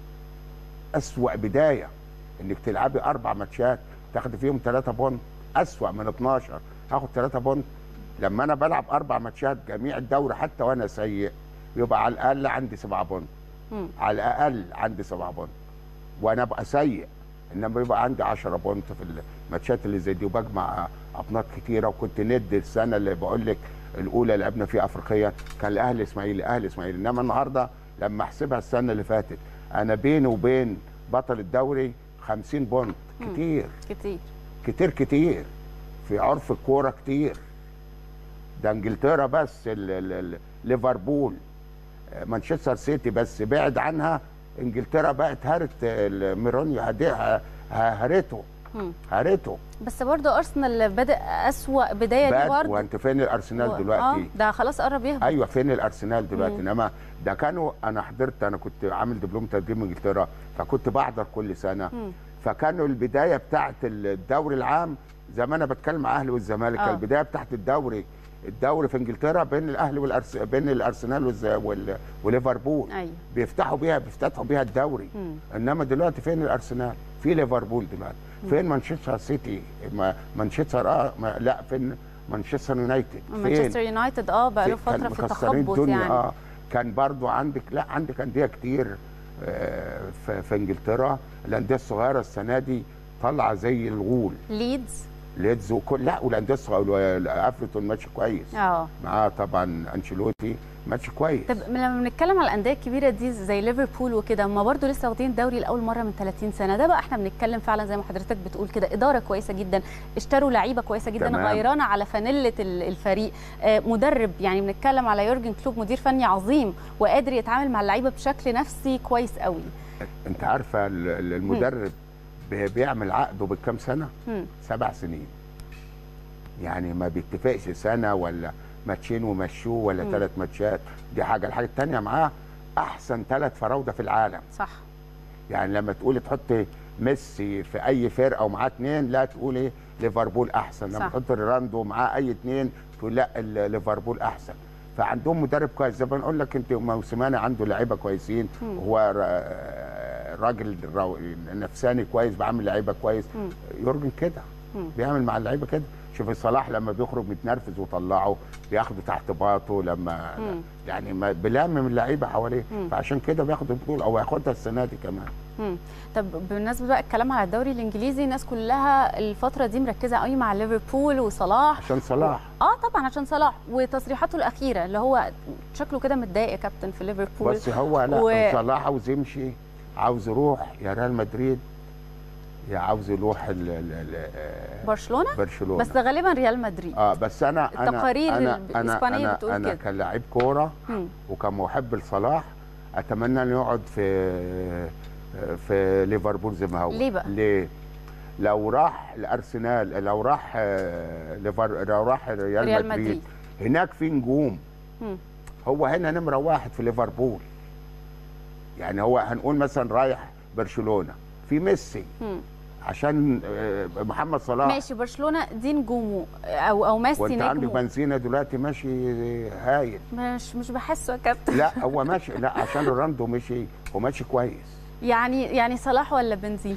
اسوا بدايه انك تلعبي اربع ماتشات تاخدي فيهم ثلاثة بونت اسوا من 12 هاخد ثلاثة بونت لما انا بلعب اربع ماتشات جميع الدوري حتى وانا سيء يبقى على الاقل عندي سبعة بونت مم. على الاقل عندي سبعة بونت وانا ابقى سيء انما يبقى عندي 10 بونت في الماتشات اللي زي دي وبجمع ابناط كتيره وكنت ند السنه اللي بقول لك الاولى لعبنا فيها افريقيا كان الاهلي اسماعيلي اهلي اسماعيلي انما النهارده لما احسبها السنه اللي فاتت انا بيني وبين بطل الدوري 50 بونت مم. كتير كتير كتير كتير في عرف الكوره كتير ده انجلترا بس ال ال ال ليفربول آه، مانشستر سيتي بس بعد عنها انجلترا بقت هرت ال- ميرونيو هديها هرته مم. هرته بس برضه ارسنال بدا اسوا بدايه دي بقت برضه وانت فين الارسنال و- دلوقتي اه ده خلاص قرب يهبط ايوه فين الارسنال دلوقتي مم. انما ده كانوا انا حضرت انا كنت عامل دبلوم تدريب من انجلترا فكنت بحضر كل سنه مم. فكانوا البدايه بتاعت الدوري العام زي ما انا بتكلم مع اهلي والزمالك آه. آه. البدايه بتاعت الدوري الدوري في انجلترا بين الاهلي والأرس... بين الارسنال والز... وال... وليفربول ايوه بيفتحوا بيها بيفتتحوا بيها الدوري مم. انما دلوقتي فين الارسنال في ليفربول دلوقتي فين مانشستر سيتي ما مانشستر اه ما لا فين مانشستر يونايتد فين مانشستر يونايتد اه بقى له في- كان فتره في مكسرين التخبط الدنيا يعني اه كان برضو عندك لا عندك انديه كتير آه في, في انجلترا الانديه الصغيره السنه دي طالعه زي الغول ليدز ليدز وكل لا والانديه الصغيره افريتون ماتش كويس اه معاه طبعا انشيلوتي ماتش كويس طب لما بنتكلم على الانديه الكبيره دي زي ليفربول وكده هم برضه لسه واخدين الدوري لاول مره من 30 سنه ده بقى احنا بنتكلم فعلا زي ما حضرتك بتقول كده اداره كويسه جدا اشتروا لعيبه كويسه جدا تمام. غيرانه على فانيله ال- الفريق آه، مدرب يعني بنتكلم على يورجن كلوب مدير فني عظيم وقادر يتعامل مع اللعيبه بشكل نفسي كويس قوي انت عارفه ال- ال- المدرب بي- بيعمل عقده بالكام سنه مم. سبع سنين يعني ما بيتفقش سنه ولا ماتشين ومشوه ولا مم. ثلاث ماتشات دي حاجه الحاجه الثانيه معاه احسن ثلاث فراوده في العالم صح يعني لما تقولي تحطي ميسي في اي فرقه ومعاه اثنين لا تقولي ليفربول احسن لما صح. تحطي رونالدو ومعاه اي اثنين تقول لا ال- ليفربول احسن فعندهم مدرب كويس زي ما بنقول لك انت موسيماني عنده لعيبه كويسين مم. هو را- راجل رو- نفساني كويس بعمل لعيبه كويس مم. يورجن كده مم. بيعمل مع اللعيبه كده شوف صلاح لما بيخرج متنرفز وطلعه بياخده تحت باطه لما مم. يعني ما بلم من اللعيبه حواليه مم. فعشان كده بياخد البطوله او هياخدها السنه دي كمان مم. طب بالنسبه بقى الكلام على الدوري الانجليزي الناس كلها الفتره دي مركزه قوي مع ليفربول وصلاح عشان صلاح اه طبعا عشان صلاح وتصريحاته الاخيره اللي هو شكله كده متضايق يا كابتن في ليفربول بس هو لا و- و... صلاح عاوز يمشي عاوز يروح يا ريال مدريد يا عاوز يروح ال... ال... ال... برشلونه برشلونه بس غالبا ريال مدريد اه بس انا انا التقارير انا الإسبانية انا بتقول انا, أنا كده. كلاعب كوره مم. وكمحب لصلاح اتمنى انه يقعد في في ليفربول زي ما هو ليه بقى؟ ليه لو راح الارسنال لو راح آه، ليفر لو راح ريال, ريال مدريد, مدريد. هناك في نجوم مم. هو هنا نمره واحد في ليفربول يعني هو هنقول مثلا رايح برشلونه في ميسي مم. عشان آه، محمد صلاح ماشي برشلونه دي نجومه او او ميسي وانت عندك نجمه بنزينه دلوقتي ماشي هايل مش مش بحسه يا كابتن لا هو ماشي لا عشان رونالدو مشي هو ماشي كويس يعني يعني صلاح ولا بنزيما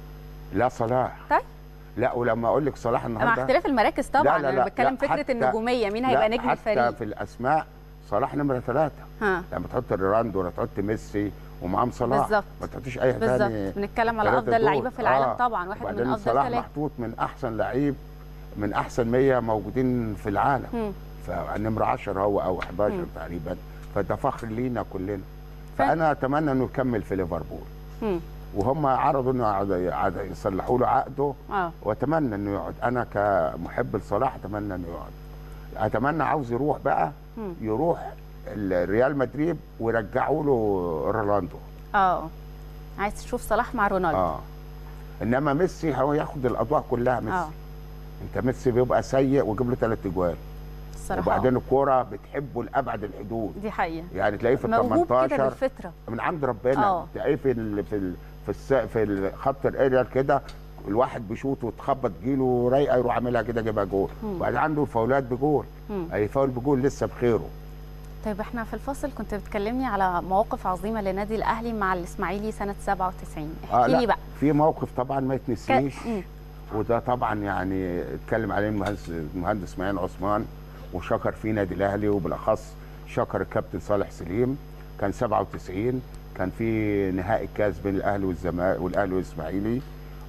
لا صلاح طيب لا ولما اقول لك صلاح مع النهارده اختلاف المراكز طبعا لا لا انا لا بتكلم لا، فكره حتى- النجوميه مين لا، هيبقى نجم حتى الفريق في الاسماء صلاح نمره ثلاثه ها لما تحط رونالدو ولا تحط ميسي ومعاهم صلاح بالظبط. ما تحطيش اي بالظبط ثاني بنتكلم على ثلاثة افضل دول. لعيبه في العالم آه. طبعا واحد من وبعدين افضل صلاح ثلاثه محطوط من احسن لعيب من احسن 100 موجودين في العالم مم. فنمره 10 هو او 11 مم. تقريبا فده فخر لينا كلنا ف- فانا اتمنى انه يكمل في ليفربول مم. وهم عرضوا انه عاد- عاد- يصلحوا له عقده اه واتمنى انه يقعد انا كمحب لصلاح اتمنى انه يقعد اتمنى عاوز يروح بقى مم. يروح ال- ريال مدريد ويرجعوا له رونالدو اه عايز تشوف صلاح مع رونالدو اه انما ميسي هو ياخد الاضواء كلها ميسي اه انت ميسي بيبقى سيء ويجيب له ثلاث اجوال الصراحه وبعدين آه. الكوره بتحبه لابعد الحدود دي حقيقه يعني تلاقيه في ال موهوب كده 18 بالفطره من عند ربنا آه. تلاقيه في ال في ال في الس في الخط الاريال كده الواحد بيشوط وتخبط جيله رايقه يروح عاملها كده جايبها جول مم. وبعدين عنده الفاولات بجول مم. اي فاول بجول لسه بخيره طيب احنا في الفاصل كنت بتكلمني على مواقف عظيمه لنادي الاهلي مع الاسماعيلي سنه 97 احكي لا لي بقى في موقف طبعا ما يتنسيش ك- مم. وده طبعا يعني اتكلم عليه المهندس المهندس اسماعيل عثمان وشكر فيه نادي الاهلي وبالاخص شكر الكابتن صالح سليم كان 97 كان في نهائي الكاس بين الاهلي والزمالك والاهلي والاسماعيلي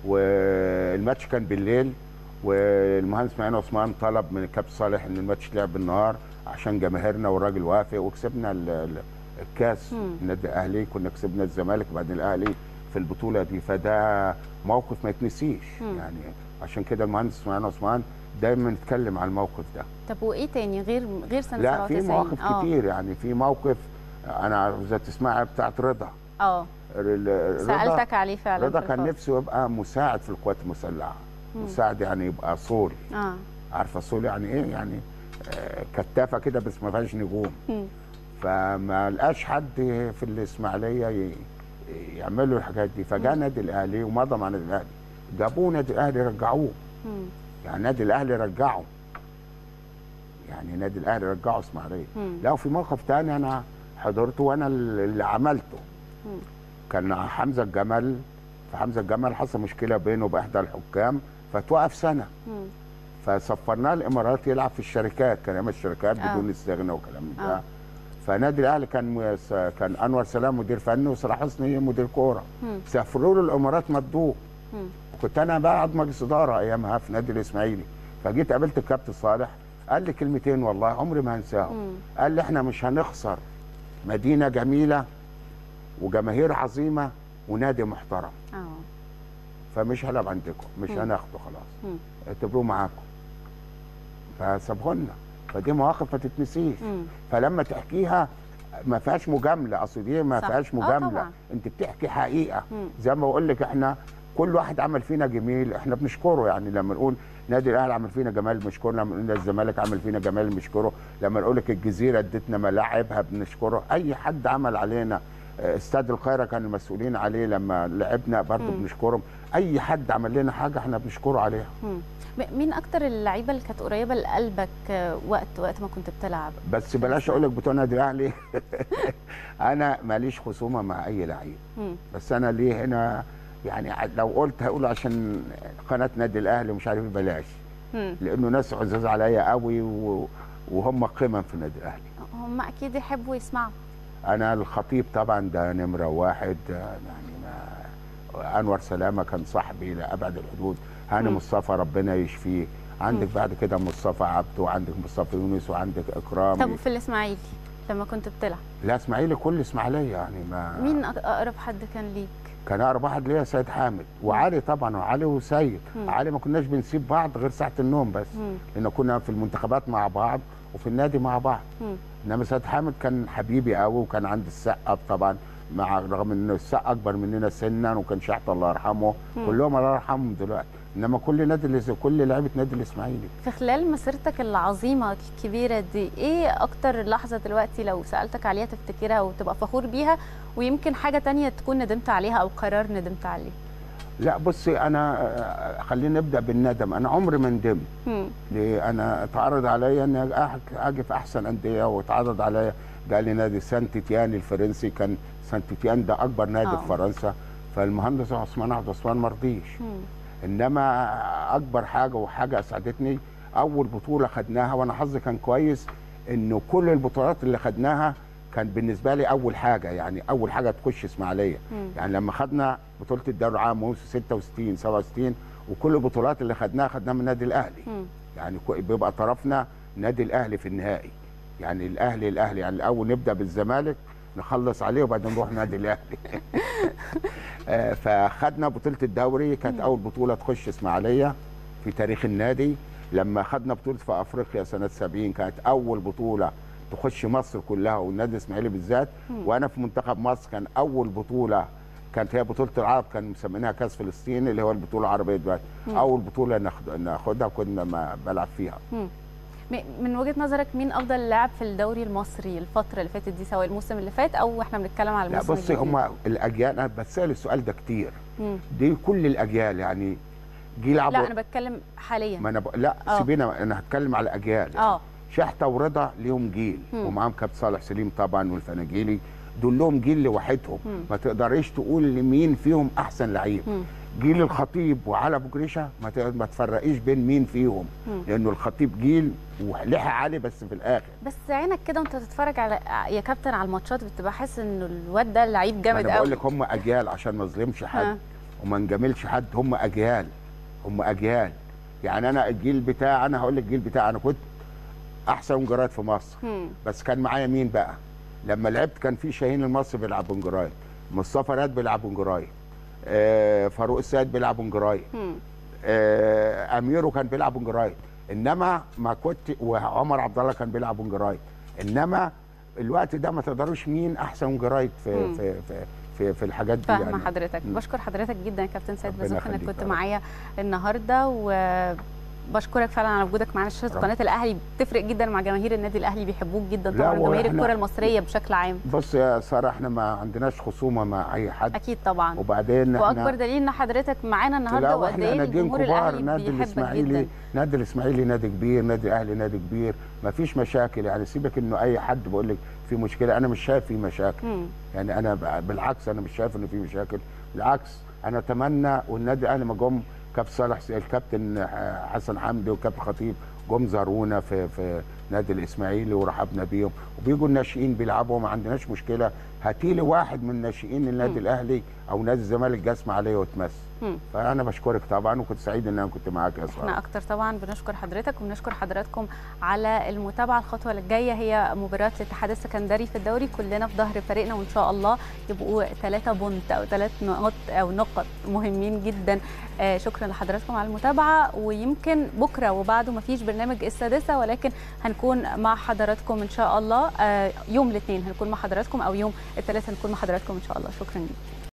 والماتش كان بالليل والمهندس اسماعيل عثمان طلب من الكابتن صالح ان الماتش يلعب بالنهار عشان جماهيرنا والراجل وافق وكسبنا ال- ال- الكاس مم. النادي الاهلي كنا كسبنا الزمالك وبعدين الاهلي في البطوله دي فده موقف ما يتنسيش مم. يعني عشان كده المهندس اسماعيل عثمان دايما نتكلم على الموقف ده طب وايه تاني غير غير سنه لا في 97 مواقف آه. كتير يعني في موقف انا عاوزه تسمعها بتاعت رضا اه ال- رضا سالتك عليه فعلا رضا في كان الفاصل. نفسه يبقى مساعد في القوات المسلحه مم. مساعد يعني يبقى صول اه عارفه صول يعني ايه يعني آه، كتافه كده بس ما فيهاش نجوم مم. فما لقاش حد في الاسماعيليه ي- يعمل له الحاجات دي فجاء نادي الاهلي ومضى مع نادي الاهلي جابوه نادي الاهلي رجعوه مم. يعني نادي الاهلي رجعه يعني نادي الاهلي رجعه اسماعيليه مم. لا وفي موقف تاني انا حضرته وانا اللي عملته مم. كان حمزه الجمل فحمزه الجمل حصل مشكله بينه وباحدى الحكام فتوقف سنه مم. فسفرناه الامارات يلعب في الشركات كان يعمل الشركات آه. بدون استغناء وكلام من ده آه. فنادي الاهلي كان مس- كان انور سلام مدير فني وصلاح حسني مدير كوره مم. سافروا له الامارات مدوه مم. كنت انا بقعد مجلس اداره ايامها في نادي الاسماعيلي فجيت قابلت الكابتن صالح قال لي كلمتين والله عمري ما هنساهم مم. قال لي احنا مش هنخسر مدينه جميله وجماهير عظيمه ونادي محترم اه فمش هلعب عندكم مش مم. هناخده خلاص مم. اعتبروه معاكم فسابوه لنا فدي مواقف ما تتنسيش مم. فلما تحكيها ما فيهاش مجامله اصل دي ما صح. فيهاش آه مجامله طبعا. انت بتحكي حقيقه مم. زي ما بقول لك احنا كل واحد عمل فينا جميل احنا بنشكره يعني لما نقول نادي الاهلي عمل فينا جمال بنشكره لما نقول نادي الزمالك عمل فينا جمال بنشكره لما نقول لك الجزيره ادتنا ملاعبها بنشكره اي حد عمل علينا آه، استاد القاهره كان المسؤولين عليه لما لعبنا برضه مم. بنشكرهم اي حد عمل لنا حاجه احنا بنشكره عليها مم. م- مين اكتر اللعيبه اللي كانت قريبه لقلبك آه، وقت وقت ما كنت بتلعب بس بلاش اقول لك بتوع النادي الاهلي انا ماليش خصومه مع اي لعيب مم. بس انا ليه هنا يعني ع- لو قلت هقول عشان قناه نادي الاهلي ومش عارف إيه، بلاش مم. لانه ناس عزاز عليا قوي و- وهم قمم في النادي الاهلي هم اكيد يحبوا يسمعوا انا الخطيب طبعا ده نمره واحد آه، يعني ما انور سلامه كان صاحبي لابعد الحدود هاني مم. مصطفى ربنا يشفيه عندك مم. بعد كده مصطفى عبده وعندك مصطفى يونس وعندك طب اكرامي وفي الاسماعيلي لما كنت بتلعب لا اسماعيلي كل اسماعيليه يعني ما مين أق- اقرب حد كان ليك كان اقرب واحد ليا سيد حامد وعلي طبعا وعلي وسيد مم. علي ما كناش بنسيب بعض غير ساعه النوم بس مم. لان كنا في المنتخبات مع بعض وفي النادي مع بعض مم. انما سيد حامد كان حبيبي قوي وكان عندي السقا طبعا مع رغم ان السقا اكبر مننا سنا وكان شحت الله يرحمه مم. كلهم الله يرحمهم دلوقتي انما كل نادي الاس- كل لعيبه نادي الاسماعيلي في خلال مسيرتك العظيمة الكبيرة دي ايه اكتر لحظة دلوقتي لو سألتك عليها تفتكرها وتبقى فخور بيها ويمكن حاجة تانية تكون ندمت عليها او قرار ندمت عليه لا بصي انا آه، خلينا نبدا بالندم انا عمري ما ندمت مم. ليه انا اتعرض عليا ان أح- اجي في احسن انديه واتعرض عليا جالي نادي سانت تيان الفرنسي كان سانت تيان ده اكبر نادي آه. في فرنسا فالمهندس عثمان عبد عثمان ما رضيش مم. انما اكبر حاجه وحاجه اسعدتني اول بطوله خدناها وانا حظي كان كويس انه كل البطولات اللي خدناها كان بالنسبه لي اول حاجه يعني اول حاجه تخش اسماعيليه مم. يعني لما خدنا بطوله الدوري العام موسم 66 67 وكل البطولات اللي خدناها خدناها من النادي الاهلي مم. يعني كو- بيبقى طرفنا نادي الاهلي في النهائي يعني الاهلي الاهلي يعني الاول نبدا بالزمالك نخلص عليه وبعدين نروح نادي الاهلي آه، فخدنا بطوله الدوري كانت اول بطوله تخش اسماعيليه في تاريخ النادي لما خدنا بطوله في افريقيا سنه 70 كانت اول بطوله تخش مصر كلها والنادي الاسماعيلي بالذات وانا في منتخب مصر كان اول بطوله كانت هي بطوله العرب كان مسمينها كاس فلسطين اللي هو البطوله العربيه دلوقتي اول بطوله ناخد- ناخدها كنا ما بلعب فيها م- من وجهة نظرك مين افضل لاعب في الدوري المصري الفترة اللي فاتت دي سواء الموسم اللي فات او احنا بنتكلم على لا الموسم بصي الجديد؟ هم الاجيال انا بتسال السؤال ده كتير مم. دي كل الاجيال يعني جيل عبد لا انا بتكلم حاليا ما انا ب... لا آه. سيبينا انا هتكلم على اجيال اه شحته ورضا ليهم جيل مم. ومعاهم كابتن صالح سليم طبعا والفناجيلي دول لهم جيل لوحدهم مم. ما تقدريش تقول لمين فيهم احسن لعيب مم. جيل الخطيب وعلى ابو جريشه ما ت- ما تفرقيش بين مين فيهم مم. لانه الخطيب جيل ولحق علي بس في الاخر بس عينك كده وانت تتفرج على يا كابتن على الماتشات بتبقى حاسس انه الواد ده لعيب ما جامد انا بقول قوي لك هم اجيال عشان ما اظلمش آه. حد وما نجاملش حد هم اجيال هم اجيال يعني انا الجيل بتاعي انا هقول لك الجيل بتاعي انا كنت احسن ونجرات في مصر مم. بس كان معايا مين بقى لما لعبت كان في شاهين المصري بيلعب بنجرايد مصطفى راد بيلعب بنجرايد آه فاروق السيد بيلعب بنجرايد مم. آه اميرو كان بيلعب بنجرايد انما ما كنت وعمر عبد الله كان بيلعب بنجرايد انما الوقت ده ما تقدروش مين احسن جرايد في مم. في في في, في الحاجات دي فاهمه يعني حضرتك مم. بشكر حضرتك جدا يا كابتن سيد ربنا بازوخ انك يخليك كنت يا رب. معايا النهارده وبشكرك فعلا على وجودك معانا شاشه رب. قناه الاهلي بتفرق جدا مع جماهير النادي الاهلي بيحبوك جدا لا، طبعا جماهير وإحنا- الكره المصريه بشكل عام بص يا ساره احنا ما عندناش خصومه مع اي حد اكيد طبعا وبعدين واكبر احنا دليل ان حضرتك معانا النهارده لا وقد واحنا ايه ناديين الجمهور كبار الاهلي نادي بيحبك الاسماعيلي جدا نادي الاسماعيلي نادي كبير نادي الاهلي نادي كبير ما فيش مشاكل يعني سيبك انه اي حد بيقول لك في مشكله انا مش شايف في مشاكل مم. يعني انا ب- بالعكس انا مش شايف انه في مشاكل بالعكس انا اتمنى والنادي الاهلي ما جم كابتن صالح الكابتن حسن حمدي والكابتن خطيب جم زارونا في في نادي الاسماعيلي ورحبنا بيهم وبيجوا الناشئين بيلعبوا ما عندناش مشكله هاتي لي واحد من ناشئين النادي مم. الاهلي او نادي الزمالك جسم عليه واتمس مم. فانا بشكرك طبعا وكنت سعيد ان انا كنت معاك يا احنا ساره اكتر طبعا بنشكر حضرتك وبنشكر حضراتكم على المتابعه الخطوه اللي جايه هي مباراه الاتحاد السكندري في الدوري كلنا في ظهر فريقنا وان شاء الله يبقوا ثلاثه بونت او ثلاث نقط او نقط مهمين جدا آه شكرا لحضراتكم على المتابعه ويمكن بكره وبعده ما فيش برنامج السادسه ولكن هنكون مع حضراتكم ان شاء الله آه يوم الاثنين هنكون مع حضراتكم او يوم الثلاثاء هنكون مع حضراتكم ان شاء الله شكرا جدا